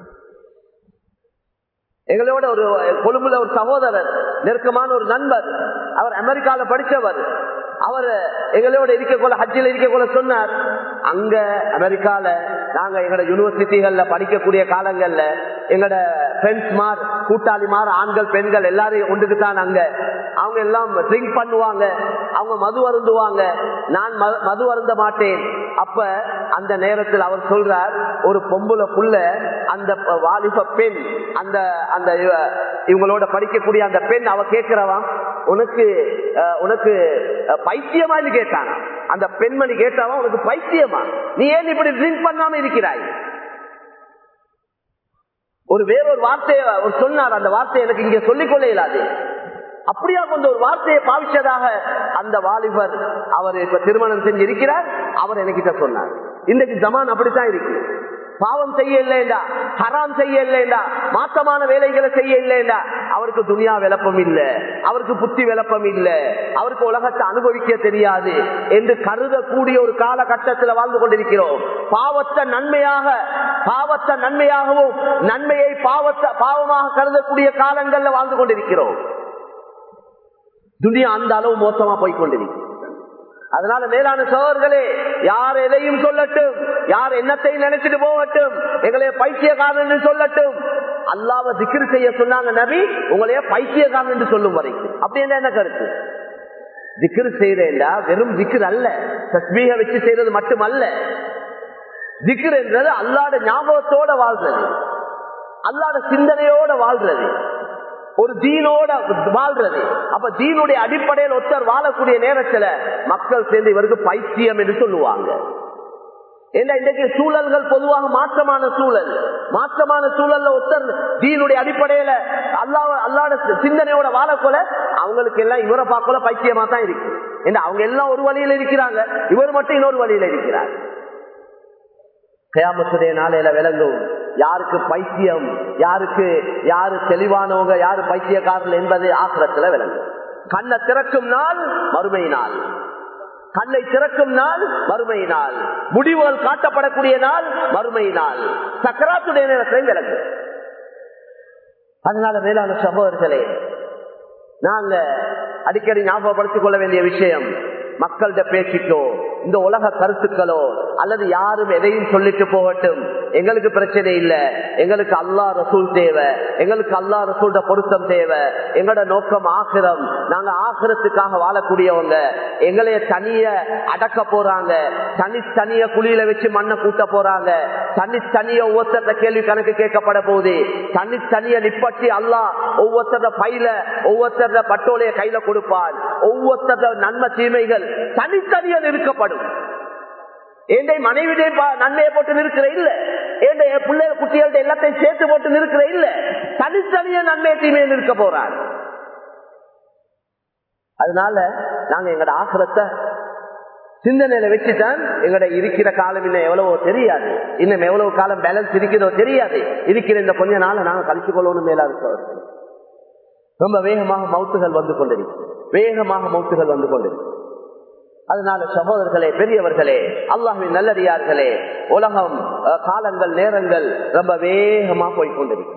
எங்களோட ஒரு கொழும்புல ஒரு சகோதரர் நெருக்கமான ஒரு நண்பர் அவர் அமெரிக்கால படிச்சவர் அவர் எங்களோட இருக்கக்குள்ள ஹஜ்ஜில் இருக்கக்குள்ள சொன்னார் அங்க அமெரிக்கால நாங்க எங்களோட யூனிவர்சிட்டிகள்ல படிக்கக்கூடிய காலங்கள்ல எங்களோட ஃப்ரெண்ட்ஸ் மார் கூட்டாளி மார் ஆண்கள் பெண்கள் எல்லாரும் ஒன்றுக்கு தான் அங்க அவங்க எல்லாம் ட்ரிங்க் பண்ணுவாங்க அவங்க மது அருந்துவாங்க நான் மது அருந்த மாட்டேன் அப்ப அந்த நேரத்தில் அவர் சொல்றார் ஒரு பொம்புல புள்ள அந்த வாலிப பெண் அந்த அந்த இவங்களோட படிக்கக்கூடிய அந்த பெண் அவ கேட்கிறவா உனக்கு அஹ், உனக்கு அஹ், பைத்தியமான்னு கேட்டானா அந்த பெண்மணி கேட்டாவா உனக்கு பைத்தியமா நீ ஏன் இப்படி ட்ரிங்க் பண்ணாம இருக்கிறாய் ஒரு வேறொரு வார்த்தையை அவர் சொன்னார் அந்த வார்த்தையை எனக்கு இங்க சொல்லிக் கொள்ள இயலாது அப்படியா கொண்ட ஒரு வார்த்தையை பாவிச்சதாக அந்த வாலிபர் அவர் இப்ப திருமணம் செஞ்சு இருக்கிறார் அவர் என்கிட்ட சொன்னார் இன்றைக்கு ஜமான் அப்படித்தான் இருக்கு பாவம் செய்ய இல்லைண்டா ஹராம் செய்ய இல்லைண்டா மாற்றமான வேலைகளை செய்ய இல்லைண்டா அவருக்கு துனியா விளப்பம் இல்ல அவருக்கு புத்தி விளப்பம் இல்ல அவருக்கு உலகத்தை அனுபவிக்க தெரியாது என்று கருதக்கூடிய ஒரு காலகட்டத்தில் வாழ்ந்து கொண்டிருக்கிறோம் பாவத்தை நன்மையாக பாவத்தை நன்மையாகவும் நன்மையை பாவத்தை பாவமாக கருதக்கூடிய காலங்கள்ல வாழ்ந்து கொண்டிருக்கிறோம் துனியா அந்த அளவு மோசமா போய் கொண்டிருக்கு அதனால மேலான சோழர்களே யார் எதையும் சொல்லட்டும் யார் என்னத்தையும் நினைச்சிட்டு போகட்டும் எங்களைய பைத்தியக்காரன் என்று சொல்லட்டும் அல்லாவ திக்ரு செய்ய சொன்னாங்க நபி உங்களைய பைத்தியக்காரன் என்று சொல்லும் வரைக்கும் அப்படி என்ன என்ன கருத்து திக்ரு செய்யறேன்டா வெறும் திக்ரு அல்ல தஸ்மீக வச்சு செய்யறது மட்டுமல்ல திக்ரு என்றது அல்லாட ஞாபகத்தோட வாழ்றது அல்லாட சிந்தனையோட வாழ்றது ஒரு தீனோட வாழ்றது அப்ப தீனுடைய அடிப்படையில் ஒருத்தர் வாழக்கூடிய நேரத்துல மக்கள் சேர்ந்து இவருக்கு பைத்தியம் என்று சொல்லுவாங்க ஏன்னா இன்றைக்கு சூழல்கள் பொதுவாக மாற்றமான சூழல் மாற்றமான சூழல்ல ஒருத்தர் தீனுடைய அடிப்படையில அல்லா அல்லாட சிந்தனையோட வாழக்கொல அவங்களுக்கு எல்லாம் இவரை பார்க்கல பைத்தியமா தான் இருக்கு ஏன்னா அவங்க எல்லாம் ஒரு வழியில இருக்கிறாங்க இவர் மட்டும் இன்னொரு வழியில இருக்கிறார் கயாமத்துடைய நாளையில விளங்கும் யாருக்கு பைத்தியம் யாருக்கு யாரு தெளிவானவங்க யாரு பைத்தியக்காரர்கள் என்பது ஆசிரத்துல விளங்கும் கண்ணை திறக்கும் நாள் மறுமை நாள் கண்ணை திறக்கும் நாள் மறுமை நாள் முடிவுகள் காட்டப்படக்கூடிய நாள் மறுமை நாள் சக்கராத்துடைய நேரத்திலையும் விளங்கும் அதனால மேலான சகோதரர்களே நாங்க அடிக்கடி ஞாபகப்படுத்திக் கொள்ள வேண்டிய விஷயம் மக்கள்கிட்ட பேசிக்கோ இந்த உலக கருத்துக்களோ அல்லது யாரும் எதையும் சொல்லிட்டு போகட்டும் எங்களுக்கு பிரச்சனை இல்ல எங்களுக்கு அல்லா ரசூல் தேவை எங்களுக்கு அல்லா ரசூல்ட பொருத்தம் தேவை எங்களோட நோக்கம் ஆசிரம் நாங்க ஆசிரத்துக்காக வாழக்கூடியவங்க எங்களைய தனிய அடக்க போறாங்க தனி தனிய குழியில வச்சு மண்ணை கூட்ட போறாங்க தனி தனிய ஒவ்வொருத்தர கேள்வி கணக்கு கேட்கப்பட போகுது தனி தனிய நிப்பட்டி அல்லா ஒவ்வொருத்தர பையில ஒவ்வொருத்தர பட்டோலைய கையில கொடுப்பான் ஒவ்வொருத்தர நன்மை தீமைகள் தனித்தனியா நிற்கப்படும் ஏண்டை மனைவிடே நன்மையை போட்டு நிற்கிற இல்ல ஏண்டை பிள்ளை குட்டிகள்ட்ட எல்லாத்தையும் சேர்த்து போட்டு நிற்கிற இல்ல தனித்தனியா நன்மை தீமையை நிற்க போறார் அதனால நாங்க எங்கட ஆசிரத்தை சிந்தனையில வச்சுதான் எங்கட இருக்கிற காலம் இன்னும் எவ்வளவோ தெரியாது இன்னும் எவ்வளவு காலம் பேலன்ஸ் இருக்கிறதோ தெரியாது இருக்கிற இந்த கொஞ்ச நாள நாங்க கழிச்சு கொள்ளணும் மேலாக ரொம்ப வேகமாக மவுத்துகள் வந்து கொண்டிருக்கு வேகமாக மவுத்துகள் வந்து கொண்டிருக்கு அதனால சகோதரர்களே பெரியவர்களே அல்லாஹின் நல்லடியார்களே உலகம் காலங்கள் நேரங்கள் ரொம்ப வேகமா போய்கொண்டிருக்கு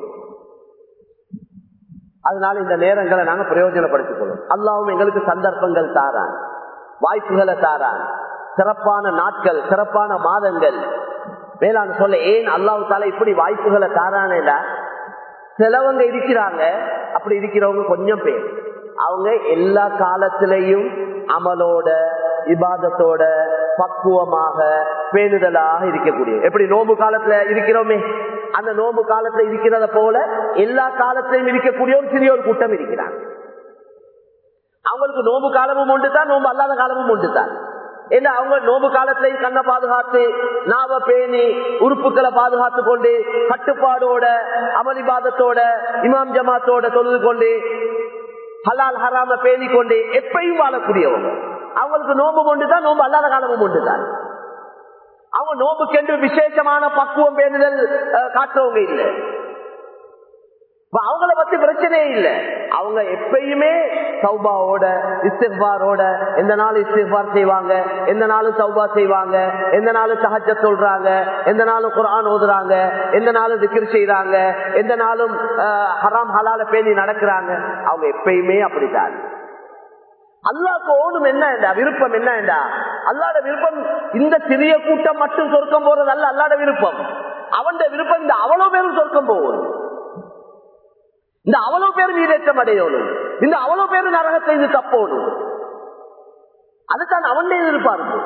அதனால இந்த நேரங்களை நாங்க பிரயோஜனப்படுத்திக் கொள்ளும் அல்லாவும் எங்களுக்கு சந்தர்ப்பங்கள் தாரான் வாய்ப்புகளை தாரான் சிறப்பான நாட்கள் சிறப்பான மாதங்கள் வேளாண் சொல்ல ஏன் அல்லாவு தால இப்படி வாய்ப்புகளை தாரானேடா சிலவங்க இருக்கிறாங்க அப்படி இருக்கிறவங்க கொஞ்சம் பேர் அவங்க எல்லா காலத்திலையும் அமலோட இபாதத்தோட பக்குவமாக பேணுதலாக இருக்கக்கூடிய எப்படி நோம்பு காலத்துல இருக்கிறோமே அந்த நோம்பு காலத்துல இருக்கிறத போல எல்லா காலத்திலையும் இருக்கக்கூடிய ஒரு சிறிய ஒரு கூட்டம் இருக்கிறாங்க அவங்களுக்கு நோம்பு காலமும் உண்டு தான் நோம்பு அல்லாத காலமும் உண்டு தான் ஏன்னா அவங்க நோம்பு காலத்திலையும் கண்ணை பாதுகாத்து நாவ பேணி உறுப்புகளை பாதுகாத்து கொண்டு கட்டுப்பாடோட அமளிபாதத்தோட இமாம் ஜமாத்தோட தொழுது கொண்டு ஹலால் ஹராம பேணி கொண்டு எப்பையும் வாழக்கூடியவங்க அவங்களுக்கு நோம்பு கொண்டுதான் நோம்பு அல்லாத காலமும் கொண்டுதான் அவங்க நோம்புக்கென்று விசேஷமான பக்குவம் பேணுதல் காட்டுறவங்க இல்லை அவங்கள பத்தி பிரச்சனையே இல்லை அவங்க எப்பயுமே சௌபாவோட இஸ்திஃபாரோட எந்த நாள் இஸ்திஃபார் செய்வாங்க எந்த நாளும் சௌபா செய்வாங்க எந்த நாளும் சஹஜ சொல்றாங்க எந்த நாளும் குரான் ஓதுறாங்க எந்த நாளும் திக்கிர் செய்யறாங்க எந்த நாளும் ஹராம் ஹலால பேணி நடக்கிறாங்க அவங்க எப்பயுமே அப்படித்தான் அல்லாக்கு ஓடும் என்ன விருப்பம் என்ன அல்லாட விருப்பம் இந்த சிறிய கூட்டம் மட்டும் சொர்க்கம் போறது அல்ல அல்லாட விருப்பம் அவன் விருப்பம் இந்த அவ்வளவு பேரும் சொர்க்கம் போகும் இந்த அவ்வளவு பேர் நீரேற்றம் அடையணும் இந்த அவ்வளவு பேர் நரகத்தை இது தப்போணும் அதுதான் அவன் எதிர்பார்ப்பு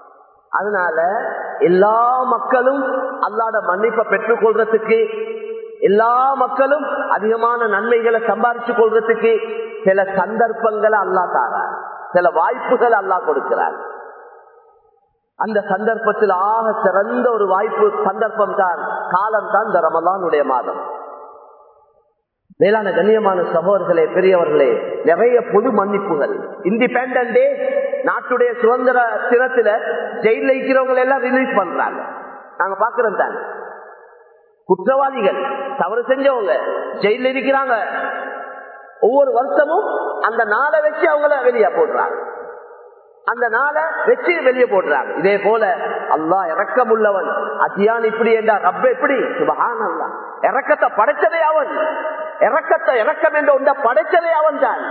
அதனால எல்லா மக்களும் அல்லாட மன்னிப்பை பெற்றுக் கொள்றதுக்கு எல்லா மக்களும் அதிகமான நன்மைகளை சம்பாதிச்சு கொள்றதுக்கு சில சந்தர்ப்பங்களை அல்லா தாரார் சில வாய்ப்புகள் அல்லா கொடுக்கிறார் அந்த சந்தர்ப்பத்தில் ஆக சிறந்த ஒரு வாய்ப்பு சந்தர்ப்பம் தான் காலம் தான் இந்த ரமலானுடைய மாதம் மேலான கண்ணியமான சகோதரர்களே பெரியவர்களே நிறைய பொது மன்னிப்புகள் இண்டிபெண்டன்ட் டே நாட்டுடைய சுதந்திர தினத்துல ஜெயில இருக்கிறவங்க எல்லாம் ரிலீஸ் பண்றாங்க நாங்க பாக்குறோம் தாங்க குற்றவாளிகள் தவறு செஞ்சவங்க ஜெயில இருக்கிறாங்க ஒவ்வொரு வருஷமும் அந்த நாளை வச்சு அவங்கள வெளியே போடுறாங்க அந்த நாளை வச்சு வெளியே போடுறாங்க இதே போல அல்லா இறக்கம் உள்ளவன் அத்தியான் இப்படி என்றா ரப்ப எப்படி சுபகான் அல்லா இறக்கத்தை படைச்சதே அவன் இறக்கத்தை இறக்கம் என்ற ஒன்ற படைச்சதே அவன் தான்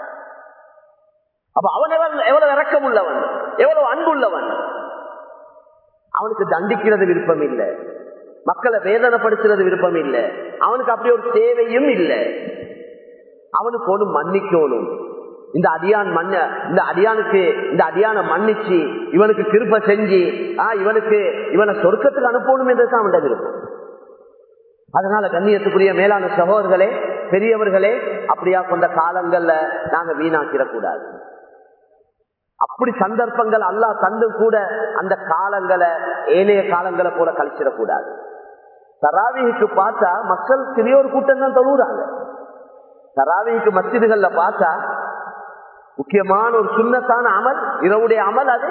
அப்ப அவன் எவ்வளவு இறக்கம் உள்ளவன் எவ்வளவு அன்புள்ளவன் அவனுக்கு தண்டிக்கிறது விருப்பம் இல்லை மக்களை வேதனைப்படுத்துறது விருப்பம் இல்லை அவனுக்கு அப்படி ஒரு தேவையும் இல்லை அவனுக்கு ஒன்று மன்னிக்கணும் இந்த அடியான் மண்ண இந்த அடியானுக்கு இந்த அடியான மன்னிச்சு இவனுக்கு திருப்ப செஞ்சு ஆஹ் இவனுக்கு இவனை சொர்க்கத்துக்கு அனுப்பணும் என்றுதான் அவன் விருப்பம் அதனால கண்ணியத்துக்குரிய மேலான சகோதரர்களே பெரியவர்களே அப்படியா கொண்ட காலங்கள்ல நாங்க வீணாக்கிடக்கூடாது அப்படி சந்தர்ப்பங்கள் அல்லா தந்து கூட அந்த காலங்களை ஏனைய காலங்களை போல கழிச்சிடக்கூடாது தராவிக்கு பார்த்தா மக்கள் சிறிய ஒரு கூட்டம் தான் தொழுறாங்க தராவிக்கு மசிதுகள்ல பார்த்தா முக்கியமான ஒரு சுண்ணத்தான அமல் இரவுடைய அமல் அது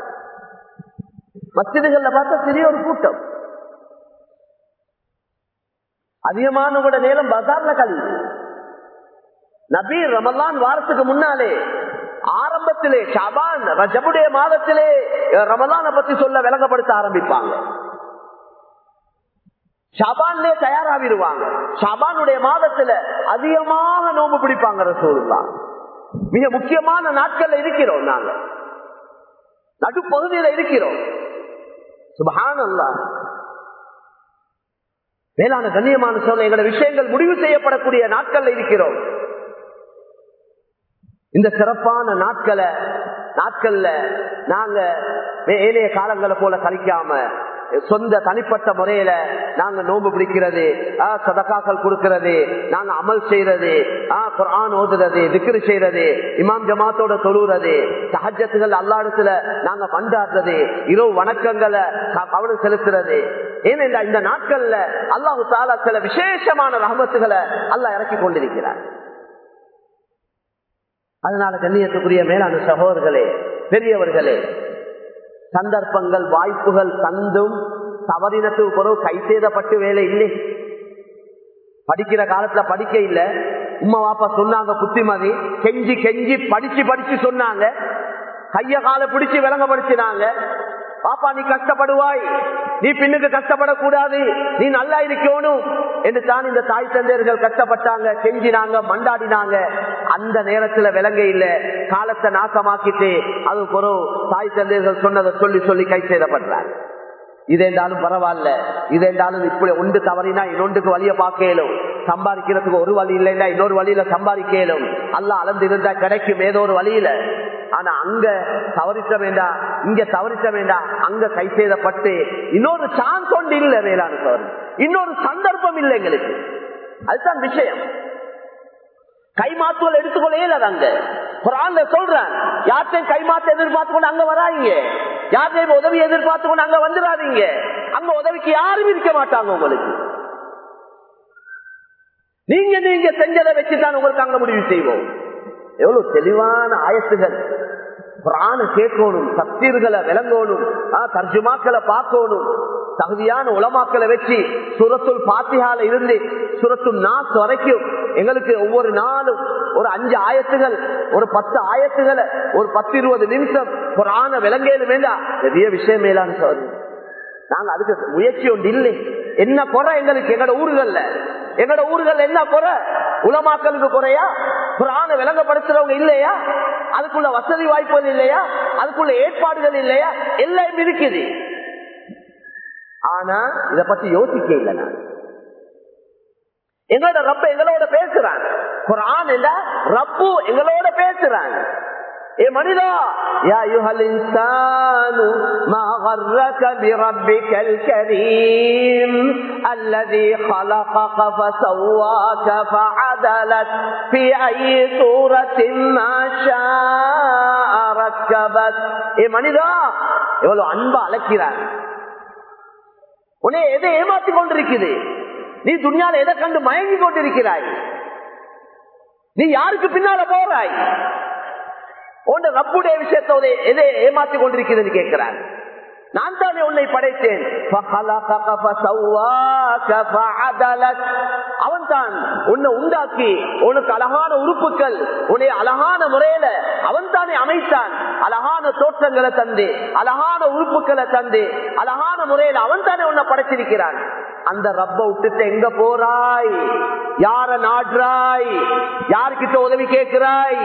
மசிதுகள்ல பார்த்தா சிறிய ஒரு கூட்டம் அதிகமானவோட நேரம் பசார்ல கழிவு நபீர் ரமலான் வாரத்துக்கு முன்னாலே ஆரம்பத்திலே ஷாபான் ரஜபுடைய மாதத்திலே ரமலான பத்தி சொல்ல விளங்கப்படுத்த ஆரம்பிப்பாங்க ஷாபான்லே தயாராகிடுவாங்க ஷாபானுடைய மாதத்துல அதிகமாக நோம்பு பிடிப்பாங்க ரசூலுல்லா மிக முக்கியமான நாட்கள்ல இருக்கிறோம் நாங்க நடுப்பகுதியில இருக்கிறோம் சுபஹான் அல்லா மேலான கண்ணியமான சொல்ல எங்களோட விஷயங்கள் முடிவு செய்யப்படக்கூடிய நாட்கள்ல இருக்கிறோம் இந்த சிறப்பான நாட்களை நாட்கள்ல நாங்க ஏனைய காலங்களை போல கழிக்காம சொந்த தனிப்பட்ட முறையில நாங்க நோம்பு பிடிக்கிறது சதக்காக்கள் கொடுக்கிறது நாங்க அமல் செய்யறது குரான் ஓதுறது திக்ரு செய்யறது இமாம் ஜமாத்தோட தொழுறது சஹஜத்துகள் அல்லாடத்துல நாங்க பண்டாடுறது இரவு வணக்கங்களை கவனம் செலுத்துறது ஏனென்றா இந்த நாட்கள்ல அல்லாஹு தாலா சில விசேஷமான ரகமத்துகளை அல்லாஹ் இறக்கி கொண்டிருக்கிறார் அதனால கண்ணியத்துக்குரிய மேலான சகோதரர்களே பெரியவர்களே சந்தர்ப்பங்கள் வாய்ப்புகள் தந்தும் தவறினத்துக்கு பிறகு கை செய்தப்பட்டு வேலை இல்லை படிக்கிற காலத்துல படிக்க இல்ல உமா வாப்பா சொன்னாங்க புத்திமதி கெஞ்சி கெஞ்சி படிச்சு படிச்சு சொன்னாங்க கைய கால பிடிச்சு விளங்கப்படுத்தினாங்க பாப்பா நீ கஷ்டப்படுவாய் நீ பின்னுக்கு கஷ்டப்படக்கூடாது நீ நல்லா இருக்கணும் என்று தான் இந்த தாய் தந்தையர்கள் கஷ்டப்பட்டாங்க செஞ்சினாங்க மண்டாடினாங்க அந்த நேரத்துல விலங்க இல்ல காலத்தை நாசமாக்கிட்டு அது ஒரு தாய் தந்தையர்கள் சொன்னதை சொல்லி சொல்லி கை செய்தப்படுறாங்க இதேண்டாலும் பரவாயில்ல இதேண்டாலும் இப்படி ஒன்று தவறினா இன்னொன்றுக்கு வழிய பார்க்கலும் சம்பாதிக்கிறதுக்கு ஒரு வழி இல்லைன்னா இன்னொரு வழியில சம்பாதிக்கலும் அல்ல அளந்து இருந்தா கிடைக்கும் ஏதோ ஒரு வழியில ஆனா அங்க தவறிட்ட வேண்டாம் இங்க தவறிட்ட வேண்டாம் அங்க கை செய்தப்பட்டு இன்னொரு சான்ஸ் ஒன்று இல்ல வேளாண் சார் இன்னொரு சந்தர்ப்பம் இல்லை எங்களுக்கு அதுதான் விஷயம் கைமாத்துவல் எடுத்துக்கொள்ளே இல்லை அங்க குரான்ல சொல்றேன் யார்த்தையும் கைமாத்த எதிர்பார்த்து கொண்டு அங்க வராங்க யார்த்தையும் உதவி எதிர்பார்த்து கொண்டு அங்க வந்துடாதீங்க அங்க உதவிக்கு யாரும் இருக்க மாட்டாங்க உங்களுக்கு நீங்க நீங்க செஞ்சதை வச்சுதான் உங்களுக்கு அங்க முடிவு செய்வோம் எவ்வளவு தெளிவான ஆயத்துகள் பிராண கேட்கணும் தப்தீர்களை விளங்கணும் தர்ஜுமாக்களை பார்க்கணும் தகுதியான உலமாக்களை வச்சு சுரத்துல் பாத்தியால இருந்து சுரத்து நாஸ் வரைக்கும் எங்களுக்கு ஒவ்வொரு நாளும் ஒரு அஞ்சு ஆயத்துகள் ஒரு பத்து ஆயத்துகளை ஒரு பத்து இருபது நிமிஷம் புராண விலங்கேது வேண்டாம் பெரிய விஷயம் மேலான சோதனை நாங்க அதுக்கு முயற்சி ஒன்று இல்லை என்ன குறை எங்களுக்கு எங்களோட ஊர்கள்ல எங்களோட ஊர்கள் என்ன குறை உலமாக்களுக்கு குறையா புராண விளங்கப்படுத்துறவங்க இல்லையா அதுக்குள்ள வசதி வாய்ப்புகள் இல்லையா அதுக்குள்ள ஏற்பாடுகள் இல்லையா எல்லாம் இருக்குது ஆனா இத பத்தி யோசிக்க இல்லை நான் எங்களோட ரப்ப எங்களோட பேசுறாங்க குரான் இல்ல ரப்பு எங்களோட பேசுறாங்க ஏ மனிதா யா யுஹல் இன்சானு மா கர்ரக பிரப்பிக்கல் கரீம் الذي خلقك فسواك فعدلك في أي سورة ما شاء ركبك ஏ மனிதா எவ்வளவு அன்பா அழைக்கிறார் உன்னை எதை ஏமாத்தி கொண்டிருக்குது நீ துணியால எதை கண்டு மயங்கி கொண்டிருக்கிறாய் நீ யாருக்கு பின்னால போறாய் உன் ரப்புடைய விஷயத்தோட எதை ஏமாத்தி கொண்டிருக்கிறது கேட்கிறார் நான் தானே உன்னை படைத்தேன் அவன் தான் உன்னை உண்டாக்கி உனக்கு அழகான உறுப்புகள் உன்னை அழகான முறையில அவன் தானே அமைத்தான் அழகான தோற்றங்களை தந்து அழகான உறுப்புகளை தந்து அழகான முறையில அவன் தானே உன்னை படைச்சிருக்கிறான் அந்த ரப்ப விட்டுட்டு எங்க போறாய் யார நாடுறாய் யாருக்கிட்ட உதவி கேட்கிறாய்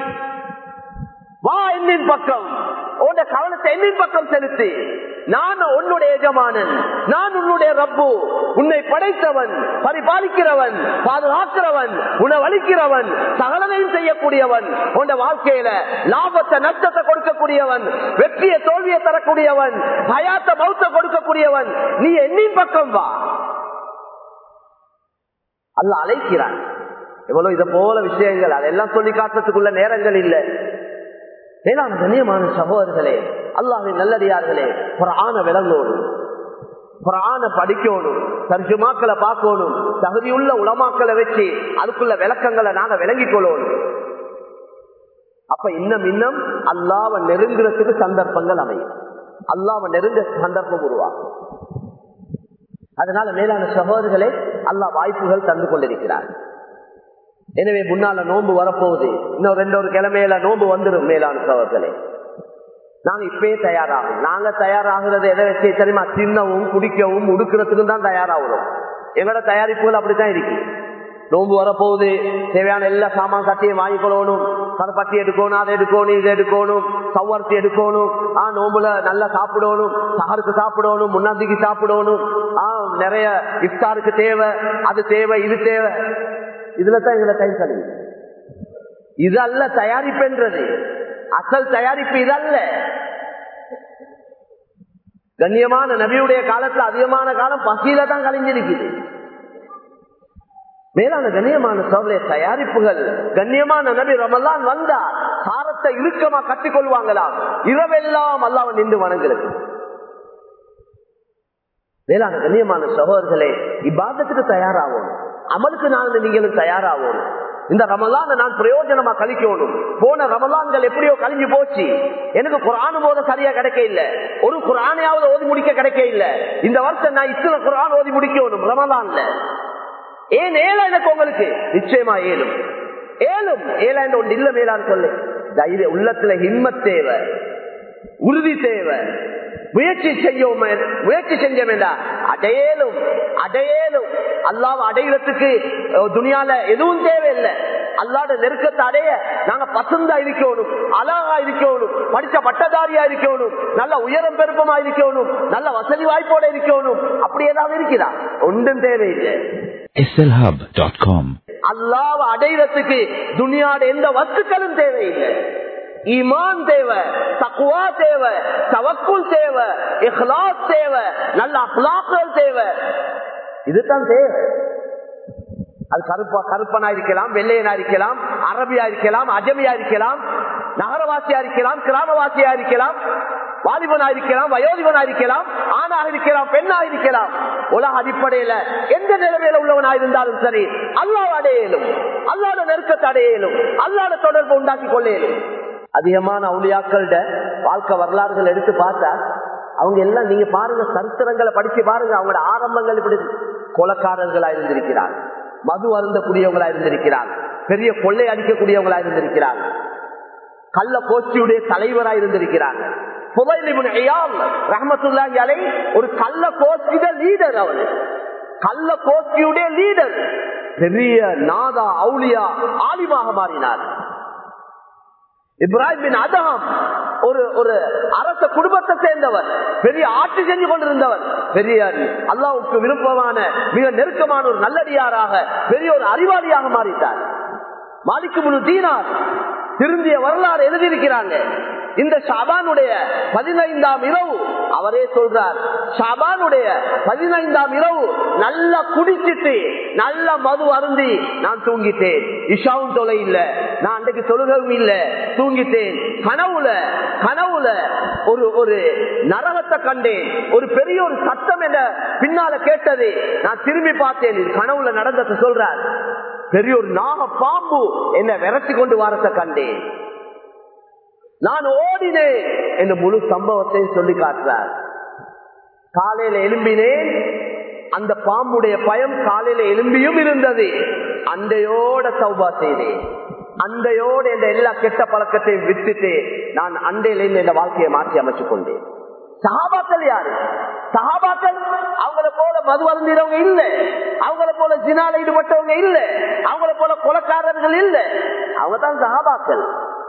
வா என்னின் பக்கம் உன்னுடைய கவனத்தை என்னின் பக்கம் செலுத்தி நான் உன்னுடைய எஜமானன் நான் உன்னுடைய ரப்பு உன்னை படைத்தவன் பரிபாலிக்கிறவன் பாதுகாக்கிறவன் உணவளிக்கிறவன் சகலனையும் செய்யக்கூடியவன் உன் வாழ்க்கையில லாபத்தை நஷ்டத்தை கொடுக்கக்கூடியவன் வெற்றியை தோல்வியை தரக்கூடியவன் பயாத்த மௌத்த கொடுக்கக்கூடியவன் நீ என்னின் பக்கம் வா அல்ல அழைக்கிறான் எவ்வளவு இதை போல விஷயங்கள் அதெல்லாம் சொல்லி காட்டுறதுக்குள்ள நேரங்கள் இல்லை மேலான கண்ணியமான சகோதரர்களே அல்லாஹின் நல்லடியார்களே புறான விளங்கணும் புறான படிக்கணும் தர்ஜுமாக்களை பார்க்கணும் தகுதியுள்ள உளமாக்களை வச்சு அதுக்குள்ள விளக்கங்களை நாங்க விளங்கிக் கொள்ளணும் அப்ப இன்னும் இன்னும் அல்லாவ நெருங்குறதுக்கு சந்தர்ப்பங்கள் அமையும் அல்லாவ நெருங்க சந்தர்ப்பம் உருவாகும் அதனால மேலான சகோதரர்களே அல்லா வாய்ப்புகள் தந்து கொண்டிருக்கிறார் எனவே முன்னால நோன்பு வரப்போகுது இன்னும் ரெண்டு ஒரு கிழமையில நோன்பு வந்துடும் மேலான சகோதரர்களே நாங்க இப்பயே தயாராகும் நாங்க தயாராகிறது எதை வச்சு தெரியுமா தின்னவும் குடிக்கவும் உடுக்கிறதுக்கும் தான் தயாராகிறோம் எங்களோட தயாரிப்புகள் அப்படித்தான் இருக்கு நோன்பு வரப்போகுது தேவையான எல்லா சாமான் கட்டியும் வாங்கிக்கொள்ளணும் கருப்பட்டி எடுக்கணும் அதை எடுக்கணும் இதை எடுக்கணும் சவ்வரத்தி எடுக்கணும் ஆஹ் நோம்புல நல்லா சாப்பிடணும் சகருக்கு சாப்பிடணும் முன்னாந்திக்கு சாப்பிடணும் ஆஹ் நிறைய இஃப்தாருக்கு தேவை அது தேவை இது தேவை இதுல தான் எங்களை கை கழுவி இது அல்ல தயாரிப்புன்றது அசல் தயாரிப்பு இதல்ல கண்ணியமான நபியுடைய காலத்துல அதிகமான காலம் பசியில தான் கழிஞ்சிருக்குது மேலான கண்ணியமான சோதனை தயாரிப்புகள் கண்ணியமான நபி ரமலான் வந்தா சாரத்தை இறுக்கமா கட்டிக்கொள்வாங்களாம் இரவெல்லாம் அல்லாம நின்று வணங்குறது மேலான கண்ணியமான சகோதரர்களே இப்பாதத்துக்கு தயாராகும் அமலுக்கு நான் நீங்களும் தயாராகும் இந்த ரமலான நான் பிரயோஜனமா கழிக்கணும் போன ரமலான்கள் எப்படியோ கழிஞ்சு போச்சு எனக்கு குரானு போத சரியா கிடைக்க இல்ல ஒரு குரானையாவது ஓதி முடிக்க கிடைக்க இல்ல இந்த வருஷம் நான் இத்தனை குரான் ஓதி முடிக்கணும் ரமலான்ல ஏன் ஏழை எனக்கு உங்களுக்கு நிச்சயமா ஏழும் ஏழும் ஏழாண்டு ஒன்று இல்ல மேலான்னு சொல்லு தைரிய உள்ளத்துல ஹிம்மத் தேவை உறுதி தேவை முயற்சி செய்யும் முயற்சி செஞ்சோம் என்றா அடையலும் அடையலும் அல்லாவ அடையிறதுக்கு துணியால எதுவும் தேவையில்லை அல்லாட நெருக்கத்தை அடைய நாங்க பசந்தா இருக்கணும் அழகா இருக்கணும் படிச்ச பட்டதாரியா இருக்கணும் நல்ல உயரம் பெருப்பமா இருக்கணும் நல்ல வசதி வாய்ப்போட இருக்கணும் அப்படி ஏதாவது இருக்குதா ஒன்றும் தேவையில்லை slhub.com அல்லாவ அடையிறதுக்கு துணியாட எந்த வஸ்துக்களும் தேவையில்லை ஈமான் தேவை தக்குவா தேவை தவக்குள் தேவை இஹ்லாஸ் தேவை நல்ல அஹ்லாக்கள் தேவை இதுதான் தேவை அது கருப்பா கருப்பனா இருக்கலாம் வெள்ளையனா இருக்கலாம் அரபியா இருக்கலாம் அஜமியா இருக்கலாம் நகரவாசியா இருக்கலாம் கிராமவாசியா இருக்கலாம் வாலிபனா இருக்கலாம் வயோதிபனா இருக்கலாம் ஆணாக இருக்கலாம் பெண்ணா இருக்கலாம் உலக அடிப்படையில எந்த நிலைமையில உள்ளவனா இருந்தாலும் சரி அல்லாத அடையலும் அல்லாத நெருக்கத்தை அடையலும் அல்லாத தொடர்பு உண்டாக்கி கொள்ளையிலும் அதிகமான அவுளியாக்களோட வாழ்க்கை வரலாறுகள் எடுத்து பார்த்தா அவங்க எல்லாம் நீங்க பாருங்க சரித்திரங்களை படிச்சு பாருங்க அவங்களோட ஆரம்பங்கள் இப்படி கொலக்காரர்களா இருந்திருக்கிறார் மது அருந்தக்கூடியவங்களா இருந்திருக்கிறார் பெரிய கொள்ளை அடிக்கக்கூடியவங்களா இருந்திருக்கிறார் கள்ள கோஷ்டியுடைய தலைவரா இருந்திருக்கிறாங்க ஒரு கள்ள கோஷ்டிட லீடர் அவரு கள்ள கோஷ்டியுடைய லீடர் பெரிய நாதா அவுளியா ஆலிமாக மாறினார் இப்ராஹிம் பின் அதகம் ஒரு ஒரு அரச குடும்பத்தை சேர்ந்தவர் பெரிய ஆட்சி செஞ்சு கொண்டிருந்தவர் பெரிய அல்லாவுக்கு விருப்பமான மிக நெருக்கமான ஒரு நல்லடியாராக பெரிய ஒரு அறிவாளியாக மாறிட்டார் மாலிக்கு முழு தீனார் திருந்திய வரலாறு எழுதியிருக்கிறாங்க இந்த ஷாபானுடைய பதினைந்தாம் இரவு அவரே சொல்றார் ஷபானுடைய பதினைந்தாம் இரவு நல்லா குடிச்சிட்டு நல்ல மது அருந்தி நான் தூங்கிட்டேன் இஷாவும் தொலை இல்ல நான் அன்றைக்கு தொழுகவும் இல்ல தூங்கிட்டேன் கனவுல கனவுல ஒரு ஒரு நரகத்தை கண்டேன் ஒரு பெரிய ஒரு சத்தம் என்ற பின்னால கேட்டது நான் திரும்பி பார்த்தேன் இது கனவுல நடந்ததை சொல்றார் பெரிய ஒரு நாக பாம்பு என்ன விரட்டி கொண்டு வரத்தை கண்டேன் நான் ஓடினேன் என்று முழு சம்பவத்தை சொல்லி காட்டுறார் காலையில எழும்பினேன் அந்த பாம்புடைய பயம் காலையில எலும்பியும் இருந்தது அண்டையோட சௌபா செய்தேன் அண்டையோட என்ற எல்லா கெட்ட பழக்கத்தையும் விட்டுட்டு நான் அண்டையில இந்த வாழ்க்கையை மாற்றி அமைச்சு கொண்டேன் சகாபாக்கள் யாரு சகாபாக்கள் அவங்கள போல மது அருந்திரவங்க இல்ல அவங்கள போல ஜினால ஈடுபட்டவங்க இல்ல அவங்கள போல கொலக்காரர்கள் இல்ல அவங்க தான் சகாபாக்கள்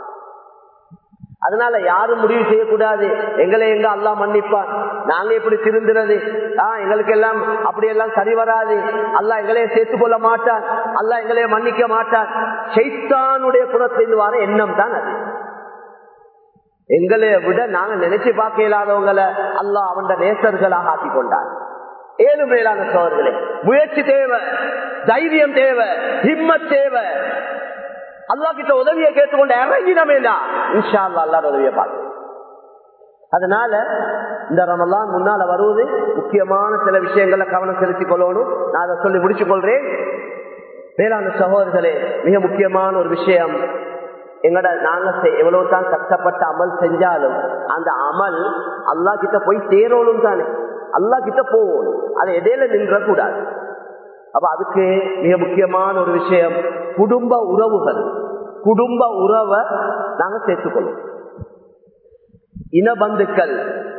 அதனால யாரும் முடிவு செய்யக்கூடாது எங்களை எங்க அல்லா மன்னிப்பான் நாங்க எப்படி திருந்துறது ஆஹ் எங்களுக்கு எல்லாம் அப்படி எல்லாம் சரி வராது அல்லா எங்களையே சேர்த்து கொள்ள மாட்டான் அல்லா எங்களையே மன்னிக்க மாட்டான் சைத்தானுடைய புறத்திலிருந்து வர எண்ணம் தான் அது எங்களை விட நாங்க நினைச்சு பார்க்க இயலாதவங்களை அல்லா அவன் நேசர்களாக ஆக்கி கொண்டான் ஏழு மேலான சோழர்களே முயற்சி தேவை தைரியம் தேவை ஹிம்மத் தேவை அல்லா கிட்ட உதவியை கேட்டுக்கொண்டு இறங்கினமேடா இன்ஷா அல்லா அல்லாட உதவியை பார்க்க அதனால இந்த ரமலான் முன்னால வருவது முக்கியமான சில விஷயங்களை கவனம் செலுத்திக் கொள்ளணும் நான் அதை சொல்லி முடிச்சுக் கொள்றேன் வேளாண் சகோதரர்களே மிக முக்கியமான ஒரு விஷயம் எங்கட நாங்க எவ்வளவு தான் கஷ்டப்பட்ட அமல் செஞ்சாலும் அந்த அமல் அல்லா கிட்ட போய் சேரணும் தானே அல்லா கிட்ட போகணும் அதை இடையில நின்ற கூடாது அப்ப அதுக்கு மிக முக்கியமான ஒரு விஷயம் குடும்ப உறவுகள் குடும்ப உறவை நாங்க சேர்த்துக்கொள்ளும் இனபந்துக்கள்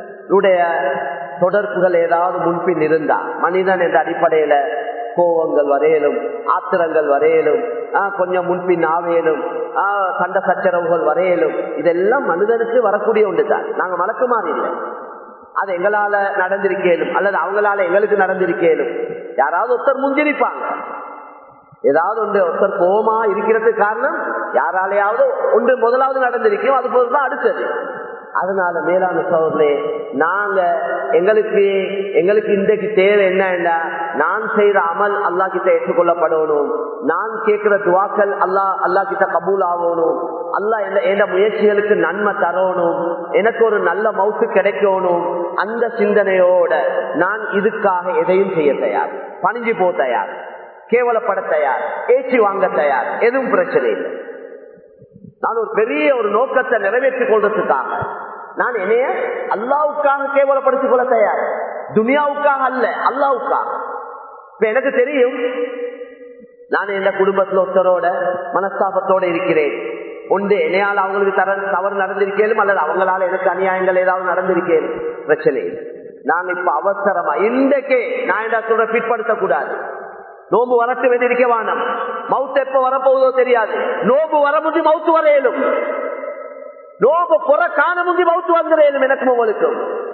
தொடர்புகள் ஏதாவது முன்பின் இருந்தா மனிதன் என்ற அடிப்படையில கோவங்கள் வரையலும் ஆத்திரங்கள் வரையலும் கொஞ்சம் முன்பின் ஆவையலும் சண்ட சச்சரவுகள் வரையலும் இதெல்லாம் மனிதனுக்கு வரக்கூடிய ஒன்றுதான் நாங்க மலக்குமாறு இல்லை அது எங்களால நடந்திருக்கேனும் அல்லது அவங்களால எங்களுக்கு நடந்திருக்கேனும் யாராவது ஒருத்தர் முஞ்சிருப்பாங்க ஏதாவது ஒன்று ஒருத்தர் கோபமா இருக்கிறதுக்கு காரணம் யாராலையாவது ஒன்று முதலாவது நடந்திருக்கும் அது போதுதான் அடுத்தது அதனால மேலான சோதரே நாங்க எங்களுக்கு எங்களுக்கு இன்றைக்கு தேவை என்னன்னா நான் செய்யற அமல் அல்லா கிட்ட ஏற்றுக்கொள்ளப்படணும் நான் கேட்கிற துவாக்கள் அல்லா அல்லா கிட்ட கபூல் ஆகணும் அல்லா எந்த முயற்சிகளுக்கு நன்மை தரணும் எனக்கு ஒரு நல்ல மவுத்து கிடைக்கணும் அந்த சிந்தனையோட நான் இதுக்காக எதையும் செய்ய தயார் பணிஞ்சு போ தயார் கேவலப்பட தயார் ஏற்றி வாங்க தயார் எதுவும் பிரச்சனை இல்லை நான் ஒரு பெரிய ஒரு நோக்கத்தை நிறைவேற்றிக் கொள்றதுக்காக நான் என்னைய அல்லாவுக்காக கேவலப்படுத்திக் கொள்ள தயார் துனியாவுக்காக அல்ல அல்லாவுக்காக இப்ப எனக்கு தெரியும் நான் என் குடும்பத்துல ஒருத்தரோட மனஸ்தாபத்தோட இருக்கிறேன் ஒன்று என்னையால் அவங்களுக்கு தர தவறு நடந்திருக்கேனும் அல்லது அவங்களால எனக்கு அநியாயங்கள் ஏதாவது நடந்திருக்கேன் பிரச்சனை நான் இப்ப அவசரமா இன்றைக்கே நான் என்ன சொல்ற பிற்படுத்த கூடாது நோம்பு வரட்டு வேண்டியிருக்க வானம் மவுத்து எப்ப வரப்போகுதோ தெரியாது நோம்பு வர முந்தி மவுத்து வரையலும் நோம்பு புற காண முந்தி மவுத்து வந்துடையலும் எனக்கும் உங்களுக்கும்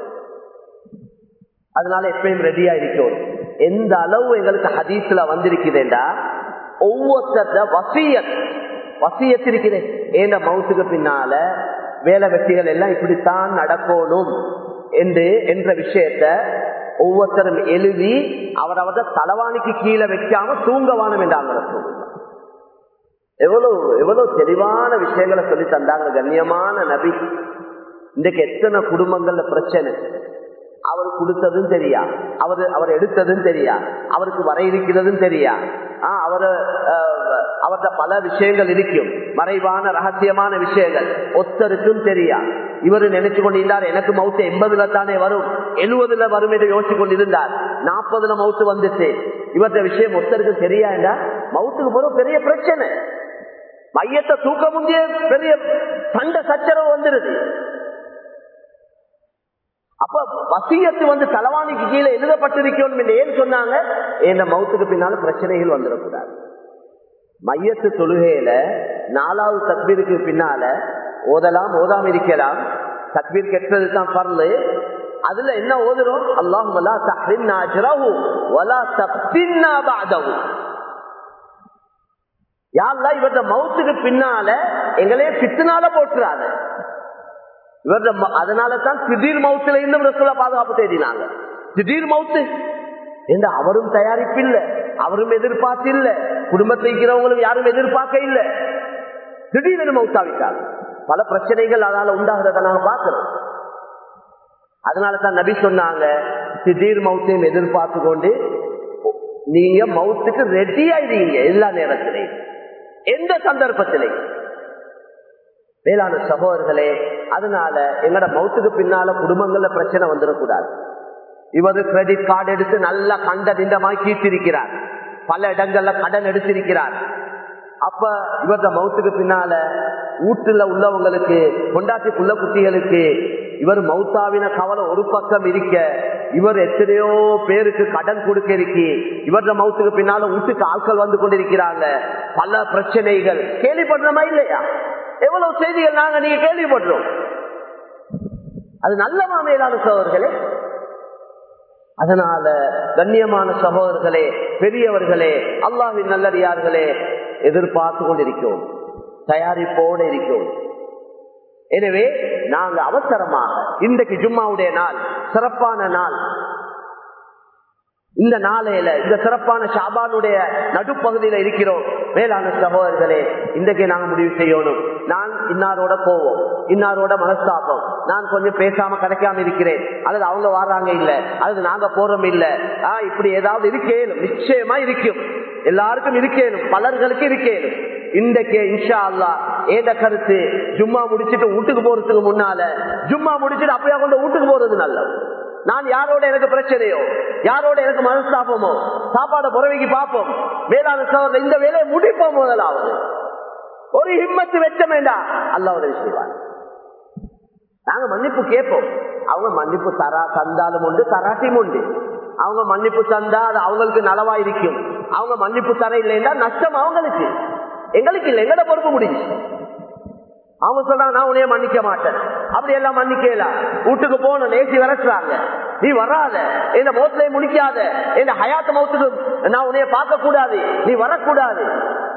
அதனால எப்பயும் ரெடியா இருக்கணும் எந்த அளவு எங்களுக்கு ஹதீஸ்ல வந்திருக்குதுண்டா ஒவ்வொருத்தர வசியத் வசியத் இருக்கிறேன் ஏண்ட மவுத்துக்கு பின்னால வேலை வெட்டிகள் எல்லாம் இப்படித்தான் நடக்கணும் என்று என்ற விஷயத்த ஒவ்வொருத்தரும் எழுதி அவரவர தலவாணிக்கு கீழே வைக்காம தூங்கவானம் என்றாங்க எவ்வளவு எவ்வளவு தெளிவான விஷயங்களை சொல்லி தந்தாங்க கண்ணியமான நபி இன்றைக்கு எத்தனை குடும்பங்கள்ல பிரச்சனை அவர் கொடுத்ததும் தெரியா அவர் அவர் எடுத்ததும் தெரியா அவருக்கு வர இருக்கிறதும் தெரியா அவர் அவர்கிட்ட பல விஷயங்கள் இருக்கும் மறைவான ரகசியமான விஷயங்கள் ஒத்தருக்கும் தெரியா இவர் நினைச்சு கொண்டிருந்தார் எனக்கு மவுத்து எண்பதுல தானே வரும் எழுபதுல வரும் என்று யோசிச்சு கொண்டிருந்தார் நாற்பதுல மவுத்து வந்துச்சு இவர்த விஷயம் ஒத்தருக்கு தெரியா என்றா மவுத்துக்கு போற பெரிய பிரச்சனை மையத்தை தூக்க முடிய பெரிய சண்டை சச்சரவு வந்துருது அப்ப வசியத்து வந்து தலவாணிக்கு கீழே எழுதப்பட்டிருக்கணும் என்று ஏன் சொன்னாங்க இந்த மவுத்துக்கு பின்னால பிரச்சனைகள் வந்துடக்கூடாது மையத்து தொழுகையில நாலாவது தக்பீருக்கு பின்னால ஓதலாம் ஓதாம இருக்கலாம் தக்பீர் கெட்டது தான் பரலு அதுல என்ன ஓதுறோம் அல்லாஹ் யாருலா இவற்ற மவுத்துக்கு பின்னால எங்களே பித்துனால போட்டுறாத இவர அதனால தான் திடீர் மவுத்துல இன்னும் ரசூலா பாதுகாப்பு தேடினாங்க திடீர் மவுத்து என்ற அவரும் தயாரிப்பு இல்ல அவரும் எதிர்பார்த்து இல்ல குடும்பத்தை இருக்கிறவங்களும் யாரும் எதிர்பார்க்க இல்ல திடீரென மவுத்தாவிட்டாங்க பல பிரச்சனைகள் அதனால உண்டாகிறத நாங்க பார்க்கிறோம் அதனால தான் நபி சொன்னாங்க திடீர் மவுத்தையும் எதிர்பார்த்து கொண்டு நீங்க மவுத்துக்கு ரெடி ஆயிடுவீங்க எல்லா நேரத்திலையும் எந்த சந்தர்ப்பத்திலையும் வேளாண் சகோதரர்களே அதனால எங்கட மவுத்துக்கு பின்னால குடும்பங்கள்ல பிரச்சனை வந்துடக்கூடாது இவர் கிரெடிட் கார்டு எடுத்து நல்லா கண்ட நின்றமாய் கீழ்த்திருக்கிறார் பல இடங்கள்ல கடன் எடுத்திருக்கிறார் அப்ப இவரது மவுத்துக்கு பின்னால வீட்டுல உள்ளவங்களுக்கு கொண்டாட்டி புள்ள குட்டிகளுக்கு இவர் மௌத்தாவின கவலை ஒரு பக்கம் இருக்க இவர் எத்தனையோ பேருக்கு கடன் கொடுக்க இருக்கு இவரது மவுத்துக்கு பின்னால வீட்டுக்கு ஆட்கள் வந்து கொண்டிருக்கிறாங்க பல பிரச்சனைகள் கேள்விப்படுறோமா இல்லையா எவ்வளவு செய்திகள் நாங்க நீங்க கேள்விப்படுறோம் அது நல்ல மேலான சோழர்களே அதனால கண்ணியமான சகோதரர்களே பெரியவர்களே அல்லாவின் நல்லடியார்களே எதிர்பார்த்து கொண்டிருக்கிறோம் தயாரிப்போடு இருக்கிறோம் எனவே நாங்க அவசரமாக இன்றைக்கு ஜும்மாவுடைய நாள் சிறப்பான நாள் இந்த நாளையில இந்த சிறப்பான ஷாபானுடைய நடுப்பகுதியில இருக்கிறோம் வேளாண் சகோதரர்களே இன்றைக்கு நாங்க முடிவு செய்யணும் நான் இன்னாரோட போவோம் இன்னாரோட மனஸ்தாபம் நான் கொஞ்சம் பேசாம கிடைக்காம இருக்கிறேன் அல்லது அவங்க வர்றாங்க இல்ல அல்லது நாங்க போறோம் இல்ல ஆஹ் இப்படி ஏதாவது இருக்கேனும் நிச்சயமா இருக்கும் எல்லாருக்கும் இருக்கேனும் பலர்களுக்கு இருக்கேனும் இன்றைக்கு இன்ஷா அல்லா ஏத கருத்து ஜும்மா முடிச்சுட்டு வீட்டுக்கு போறதுக்கு முன்னால ஜும்மா முடிச்சுட்டு அப்படியே கொண்டு வீட்டுக்கு போறது நல்லது நான் யாரோட எனக்கு பிரச்சனையோ யாரோட எனக்கு மனஸ்தாபமோ சாப்பாடு புறவைக்கு பார்ப்போம் வேளாண் சோழர் இந்த வேலையை முடிப்போம் முதலாவது ஒரு ஹிம்மத்து வெச்ச வேண்டாம் அல்ல உதவி செய்வார் நாங்க மன்னிப்பு கேட்போம் அவங்க மன்னிப்பு தரா தந்தாலும் உண்டு தராட்டியும் உண்டு அவங்க மன்னிப்பு தந்தா அது அவங்களுக்கு நலவா இருக்கும் அவங்க மன்னிப்பு தர இல்லைன்னா நஷ்டம் அவங்களுக்கு எங்களுக்கு இல்லை எங்கட பொறுப்பு முடிஞ்சு அவங்க சொல்றாங்க நான் உனைய மன்னிக்க மாட்டேன் அப்படி எல்லாம் மன்னிக்கல வீட்டுக்கு போன நேசி விரட்டுறாங்க நீ வராத இந்த மோத்திலே முடிக்காத இந்த ஹயாத்த மௌத்துக்கு நான் உனைய பார்க்க கூடாது நீ வரக்கூடாது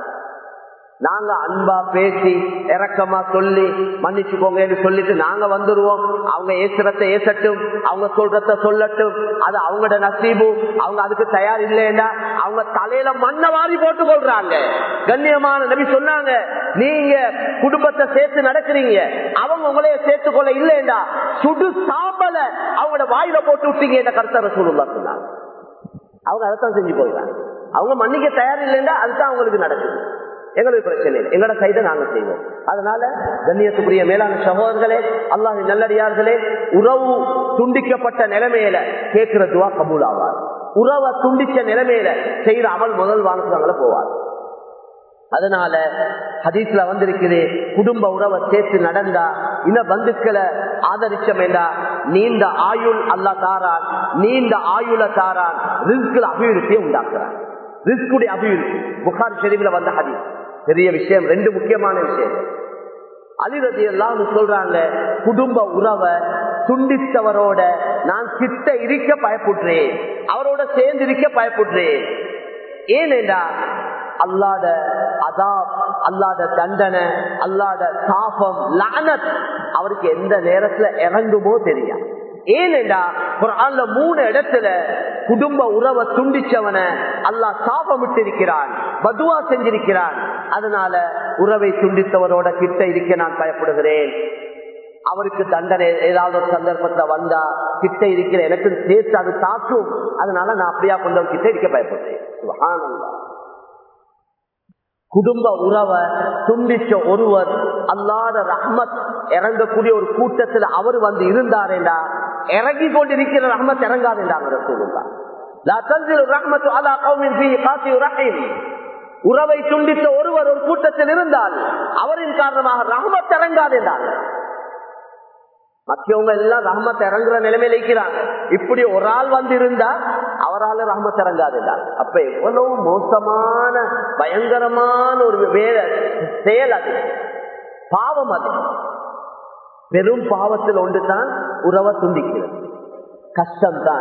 நாங்க அன்பா பேசி இறக்கமா சொல்லி மன்னிச்சுக்கோங்கன்னு சொல்லிட்டு நாங்க வந்துருவோம் அவங்க ஏசுறத ஏசட்டும் அவங்க சொல்றத சொல்லட்டும் அது அவங்களோட நசீபு அவங்க அதுக்கு தயார் இல்லைன்னா அவங்க தலையில மண்ணை வாரி போட்டு கொள்றாங்க கண்ணியமான நபி சொன்னாங்க நீங்க குடும்பத்தை சேர்த்து நடக்கிறீங்க அவங்க உங்களைய சேர்த்து கொள்ள இல்லைண்டா சுடு சாம்பல அவங்களோட வாயில போட்டு விட்டீங்க இந்த கருத்தர சூழ்நிலை சொன்னாங்க அவங்க அதைத்தான் செஞ்சு போயிடுறாங்க அவங்க மன்னிக்க தயார் இல்லைன்னா அதுதான் அவங்களுக்கு நடக்குது எங்களுக்கு பிரச்சனை இல்லை எங்களோட கைதை நாங்க செய்வோம் அதனால கண்ணியத்துக்குரிய மேலான சகோதரர்களே அல்லாஹ் நல்லடியார்களே உறவு துண்டிக்கப்பட்ட நிலைமையில கேட்கிற துவா கபூல் ஆவார் உறவை துண்டிச்ச நிலைமையில செய்யற அமல் முதல் வாங்குறவங்கள போவார் அதனால ஹதீஸ்ல வந்திருக்குது குடும்ப உறவை சேர்த்து நடந்தா இன பந்துக்களை ஆதரிச்சம் என்றா நீண்ட ஆயுள் அல்லா தாரான் நீண்ட ஆயுள தாரான் ரிஸ்கில் அபிவிருத்தியை உண்டாக்குறான் ரிஸ்குடைய அபிவிருத்தி புகார் ஷெரீப்ல வந்த ஹதீஸ் பெரிய விஷயம் ரெண்டு முக்கியமான விஷயம் அலிரதி எல்லாம் சொல்றாங்க குடும்ப உறவை துண்டித்தவரோட நான் கிட்ட இருக்க பயப்படுறேன் அவரோட சேர்ந்து இருக்க பயப்படுறேன் ஏனென்றா அல்லாத அதாப் அல்லாத தண்டனை அல்லாத சாபம் லானத் அவருக்கு எந்த நேரத்துல இறங்குமோ தெரியும் ஏனென்றா குரான்ல மூணு இடத்துல குடும்ப உறவை துண்டிச்சவன அல்லா சாபமிட்டு இருக்கிறான் பதுவா செஞ்சிருக்கிறான் அதனால உறவை துண்டித்தவரோட கிட்ட இருக்க நான் பயப்படுகிறேன் அவருக்கு தண்டனை ஏதாவது ஒரு சந்தர்ப்பத்தை வந்தா கிட்ட இருக்கிற எனக்கு சேர்த்து அது தாக்கும் அதனால நான் அப்படியா கொண்டவன் கிட்ட இருக்க பயப்படுறேன் சுபஹானல்லாஹ். குடும்ப உறவை துண்டிச்ச ஒருவர் அல்லாத ரஹ்மத் இறங்கக்கூடிய ஒரு கூட்டத்தில் அவர் வந்து இருந்தாரேண்டா இறங்கி கொண்டிருக்கிற ரஹ்மத் இறங்காதேண்டாங்க சொல்லுங்க உறவை துண்டித்த ஒருவர் ஒரு கூட்டத்தில் இருந்தால் அவரின் காரணமாக ரஹ்மத் இறங்காதேண்டாங்க மற்றவங்க எல்லாம் ரஹ்மத் இறங்குற நிலைமையில இருக்கிறாங்க இப்படி ஒரு ஆள் வந்து இருந்தா அவரால் ரஹ்மத் இறங்காதுண்டாங்க அப்ப எவ்வளவு மோசமான பயங்கரமான ஒரு வேலை செயல் அது பாவம் அது பெரும் பாவத்தில் ஒன்றுதான் உறவை துண்டிக்கிறது கஷ்டம்தான்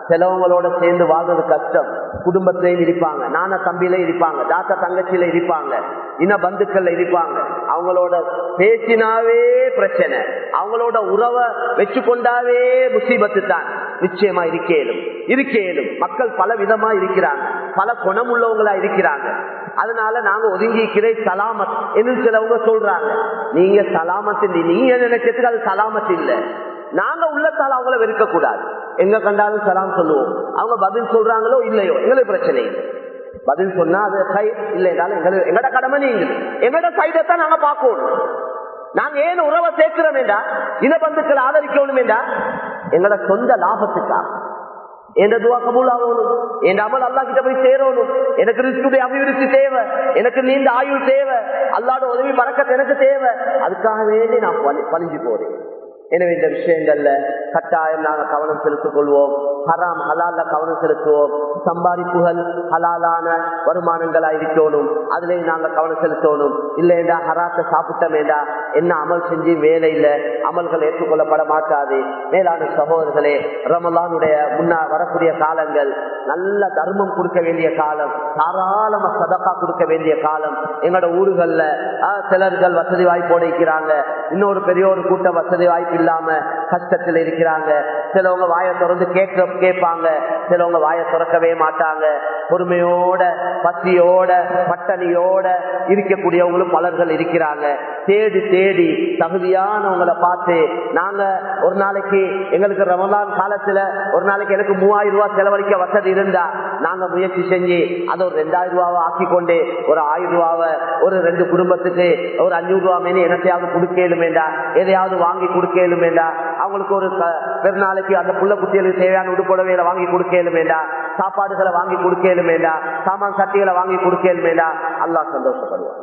சிலவங்களோட சேர்ந்து வாழ்றது கஷ்டம் குடும்பத்திலையும் இருப்பாங்க நான தம்பியில இருப்பாங்க தாத்தா தங்கச்சியில இருப்பாங்க இன பந்துக்கள்ல இருப்பாங்க அவங்களோட பேசினாவே பிரச்சனை அவங்களோட உறவை வச்சு கொண்டாவே முசீபத்து தான் நிச்சயமா இருக்கேனும் இருக்கேனும் மக்கள் பல விதமா இருக்கிறாங்க பல குணமுள்ளவங்களா இருக்கிறாங்க அதனால நாங்க ஒதுங்கிக்கிறே சலாமத் என்று சிலவங்க சொல்றாங்க நீங்க சலாமத் இல்லை. நீங்க நினைக்கிறதுக்கு அது சலாமத் இல்லை நாங்க உள்ளத்தால் அவங்கள வெறுக்க கூடாது எங்க கண்டாலும் சலாம் சொல்லுவோம் அவங்க பதில் சொல்றாங்களோ இல்லையோ எங்களுக்கு பிரச்சனை இல்லை பதில் சொன்னா அது கை இல்லைனாலும் எங்களுக்கு எங்கட கடமை நீங்க எங்கட சைடத்தான் நாங்க பார்க்கணும் நாங்க ஏன் உறவை சேர்க்கிறோமேண்டா இனபந்துக்களை ஆதரிக்கணுமேண்டா எங்கட சொந்த லாபத்துக்காக எந்த துவா கபூல் ஆகணும் என் அமல் அல்லா கிட்ட போய் சேரணும் எனக்கு ரிஸ்குடைய அபிவிருத்தி தேவை எனக்கு நீண்ட ஆயுள் தேவை அல்லாட உதவி பறக்கத்து எனக்கு தேவை அதுக்காக வேண்டி நான் பணி- பணிஞ்சு போறேன் எனவே இந்த விஷயங்கள்ல கட்டாயம் நாங்க கவனம் செலுத்திக் கொள்வோம் ஹராம் ஹலால்ல கவனம் செலுத்துவோம் சம்பாதிப்புகள் ஹலாலான வருமானங்களா இருக்கணும் அதுலயும் நாங்க கவனம் செலுத்தணும் இல்லைண்டா ஹராத்த சாப்பிட்டமேண்டா என்ன அமல் செஞ்சு வேலை இல்ல அமல்கள் ஏற்றுக்கொள்ளப்பட மாட்டாது மேலான சகோதரர்களே ரமலானுடைய முன்னா வரக்கூடிய காலங்கள் நல்ல தர்மம் கொடுக்க வேண்டிய காலம் தாராளமா சதக்கா கொடுக்க வேண்டிய காலம் எங்களோட ஊர்கள்ல ஆஹ், சிலர்கள் வசதி வாய்ப்போடு இருக்கிறாங்க இன்னொரு பெரிய ஒரு கூட்டம் வசதி வாய்ப்பு இல்லாம கஷ்டத்துல இருக்கிறாங்க சிலவங்க வாயை திறந்து கேட்க கேட்பாங்க சிலவங்க வாயை திறக்கவே மாட்டாங்க பொறுமையோட பசியோட பட்டணியோட இருக்கக்கூடியவங்களும் பலர்கள் இருக்கிறாங்க தேடி தேடி தகுதியானவங்களை பார்த்து நாங்க ஒரு நாளைக்கு எங்களுக்கு ரமலான் காலத்துல ஒரு நாளைக்கு எனக்கு மூவாயிரம் ரூபாய் செலவழிக்க வசதி இருந்தா நாங்க முயற்சி செஞ்சு அதை ஒரு ரெண்டாயிரம் ரூபாவை ஆக்கி கொண்டு ஒரு ஆயிரம் ரூபாவை ஒரு ரெண்டு குடும்பத்துக்கு ஒரு அஞ்சூறு ரூபா மேலே எனத்தையாவது கொடுக்கலுமேண்டா எதையாவது வாங்கி கொடுக்கலுமேண்டா அவங்களுக்கு ஒரு க- பெருநாளைக்கு அந்த புள்ள குட்டிகளுக்கு தேவையான உடுப்புடவையில வாங்கி கொடுக்கலுமேண்டா சாப்பாடுகளை வாங்கி கொடுக்கலுமேண்டா சாமான் சட்டிகளை வாங்கி கொடுக்கலுமேண்டா அல்லாஹ் சந்தோஷப்படுவார்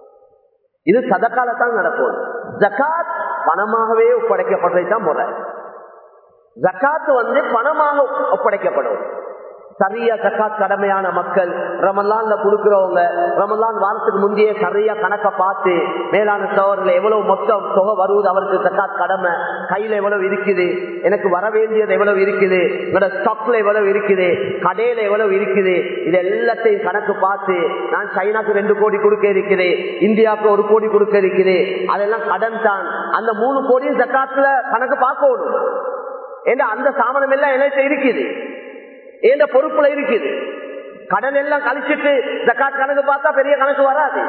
இது சதக்கால தான் நடக்கும் ஜக்காத் பணமாகவே ஒப்படைக்கப்படுறதுதான் முறை ஜக்காத்து வந்து பணமாக ஒப்படைக்கப்படும் சரியா ஜக்காத் கடமையான மக்கள் ரமலான்ல கொடுக்கிறவங்க ரமலான் வாரத்துக்கு முந்தைய சரியா கணக்க பார்த்து மேலான சோழர்ல எவ்வளவு மொத்தம் தொகை வருவது அவருக்கு ஜக்காத் கடமை கையில எவ்வளவு இருக்குது எனக்கு வர வேண்டியது எவ்வளவு இருக்குது என்னோட ஸ்டாக்ல எவ்வளவு இருக்குது கடையில எவ்வளவு இருக்குது இது எல்லாத்தையும் கணக்கு பார்த்து நான் சைனாக்கு ரெண்டு கோடி கொடுக்க இருக்கிறேன் இந்தியாவுக்கு ஒரு கோடி கொடுக்க இருக்கிறேன் அதெல்லாம் கடன் தான் அந்த மூணு கோடியும் ஜக்காத்துல கணக்கு பார்க்கணும் ஏன்னா அந்த சாமானம் எல்லாம் எல்லாம் இருக்குது ஏந்த பொறுப்புல இருக்குது கடன் எல்லாம் கழிச்சிட்டு ஜக்காத் கணக்கு பார்த்தா பெரிய கணக்கு வராது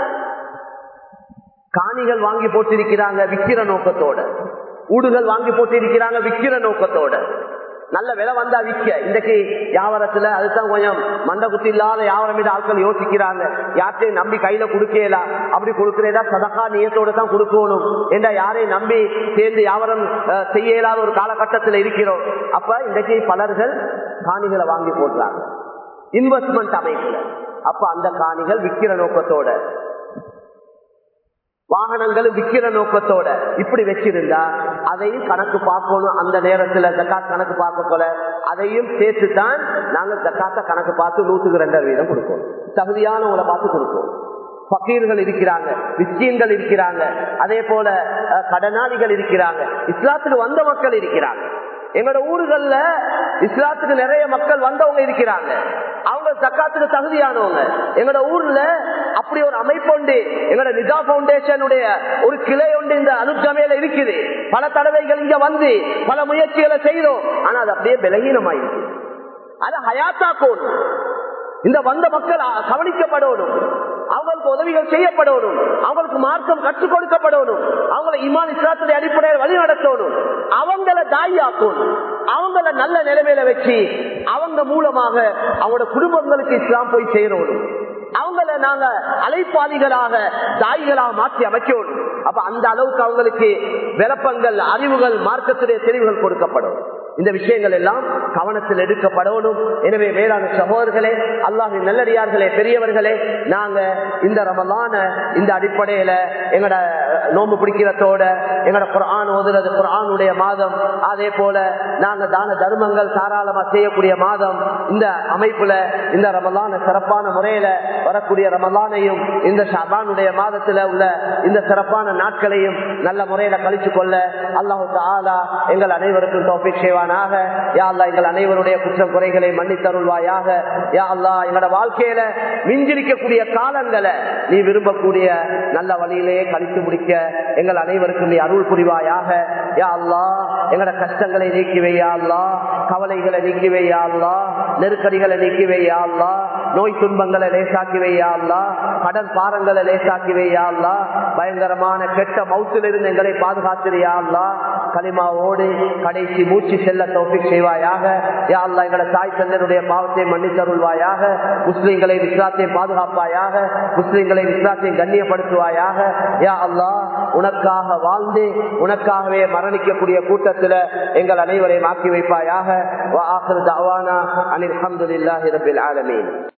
காணிகள் வாங்கி போட்டிருக்கிறாங்க விக்கிற நோக்கத்தோட ஊடுகள் வாங்கி போட்டிருக்கிறாங்க விக்கிற நோக்கத்தோட நல்ல விலை வந்தா விற்க இன்றைக்கு வியாபாரத்துல அதுதான் கொஞ்சம் மண்ட குத்தி இல்லாத வியாபாரம் மீது ஆட்கள் யோசிக்கிறாங்க யார்ட்டையும் நம்பி கையில கொடுக்கலாம் அப்படி கொடுக்கிறதா சதக்கா நியத்தோட தான் கொடுக்கணும் என்றா யாரையும் நம்பி சேர்ந்து வியாபாரம் அஹ், செய்ய இயலாத ஒரு காலகட்டத்தில் இருக்கிறோம் அப்ப இன்றைக்கு பலர்கள் காணிகளை வாங்கி போடுறாங்க இன்வெஸ்ட்மெண்ட் அமைப்புல அப்ப அந்த காணிகள் விக்கிற நோக்கத்தோட வாகனங்களும் விக்கிற நோக்கத்தோட இப்படி வச்சிருந்தா அதையும் கணக்கு பார்க்கணும் அந்த நேரத்துல ஜக்காத் கணக்கு பார்க்க போல அதையும் சேர்த்து தான் நாங்க ஜக்காத்த கணக்கு பார்த்து நூற்றுக்கு ரெண்டரை வீதம் கொடுப்போம் தகுதியானவங்களை பார்த்து கொடுப்போம் பக்கீர்கள் இருக்கிறாங்க விஸ்கீன்கள் இருக்கிறாங்க அதே போல அஹ், கடனாளிகள் இருக்கிறாங்க இஸ்லாத்துக்கு வந்த மக்கள் இருக்கிறாங்க எங்களோட ஊர்கள்ல இஸ்லாத்துக்கு நிறைய மக்கள் வந்தவங்க இருக்கிறாங்க அவங்க சக்காத்துக்கு தகுதியானவங்க எங்களோட ஊர்ல அப்படி ஒரு அமைப்பு உண்டு எங்களோட நிஜா பவுண்டேஷனுடைய ஒரு கிளை உண்டு இந்த அனுஜமையில இருக்குது பல தடவைகள் இங்க வந்து பல முயற்சிகளை செய்தோம் ஆனா அது அப்படியே பலகீனமாயிருக்கு அது ஹயாத்தாக்கோணும் இந்த வந்த மக்கள் அ- கவனிக்கப்படணும் அவங்களுக்கு உதவிகள் செய்யப்படணும் அவங்களுக்கு மார்க்கம் கற்றுக் கொடுக்கப்படணும் அவங்களை இமான் இஸ்லாத்துடைய அடிப்படையில் வழி நடத்தணும் அவங்கள தாயாக்கணும் அவங்கள நல்ல நிலைமையில வச்சு அவங்க மூலமாக அவங்களோட குடும்பங்களுக்கு இஸ்லாம் போய் சேரணும் அவங்கள நாங்க அலைப்பாளிகளாக தாய்களாக மாற்றி அமைக்கணும் அப்ப அந்த அளவுக்கு அவங்களுக்கு விளப்பங்கள் அறிவுகள் மார்க்கத்துடைய தெளிவுகள் கொடுக்கப்படும் இந்த விஷயங்கள் எல்லாம் கவனத்தில் எடுக்கப்படணும் எனவே வேளாண் சகோதரர்களே அல்லாஹின் நல்லடியார்களே பெரியவர்களே நாங்க இந்த ரமலான இந்த அடிப்படையில எங்கட நோம்பு பிடிக்கிறதோட எங்கட குரான் ஓதுறது குரானுடைய மாதம் அதே போல நாங்க தான தர்மங்கள் தாராளமா செய்யக்கூடிய மாதம் இந்த அமைப்புல இந்த ரமலான சிறப்பான முறையில வரக்கூடிய ரமலானையும் இந்த ஷபானுடைய மாதத்துல உள்ள இந்த சிறப்பான நாட்களையும் நல்ல முறையில கழிச்சு கொள்ள அல்லாஹு தாலா எங்கள் அனைவருக்கும் தோப்பிக் செய்வான் புரிவானாக யா அல்லா எங்கள் அனைவருடைய குற்றம் குறைகளை மன்னித்தருள்வாயாக யா அல்லா எங்களோட வாழ்க்கையில மிஞ்சிருக்கக்கூடிய காலங்களை நீ விரும்பக்கூடிய நல்ல வழியிலே கழித்து முடிக்க எங்கள் அனைவருக்கும் நீ அருள் புரிவாயாக யா அல்லா எங்களோட கஷ்டங்களை நீக்கிவே யா அல்லா கவலைகளை நீக்கிவே யா அல்லா நெருக்கடிகளை நீக்கிவே யா அல்லா நோய் துன்பங்களை லேசாக்கிவே யா அல்லா கடன் பாரங்களை லேசாக்கிவே யா அல்லா பயங்கரமான கெட்ட மவுத்திலிருந்து எங்களை பாதுகாத்திரியா அல்லா களிமாவோடு கடைசி மூச்சு செல்ல தோப்பிக் செய்வாயாக யா அல்லா எங்களை தாய் தந்தனுடைய பாவத்தை மன்னித்தருள்வாயாக முஸ்லிம்களை விஸ்ராத்தை பாதுகாப்பாயாக முஸ்லிம்களை விஸ்ராத்தை கண்ணியப்படுத்துவாயாக யா அல்லா உனக்காக வாழ்ந்து உனக்காகவே மரணிக்கக்கூடிய கூட்டத்தில் எங்கள் அனைவரையும் ஆக்கி வைப்பாயாக அனில் அஹமதுல்லாஹி ரபில் ஆலமீன்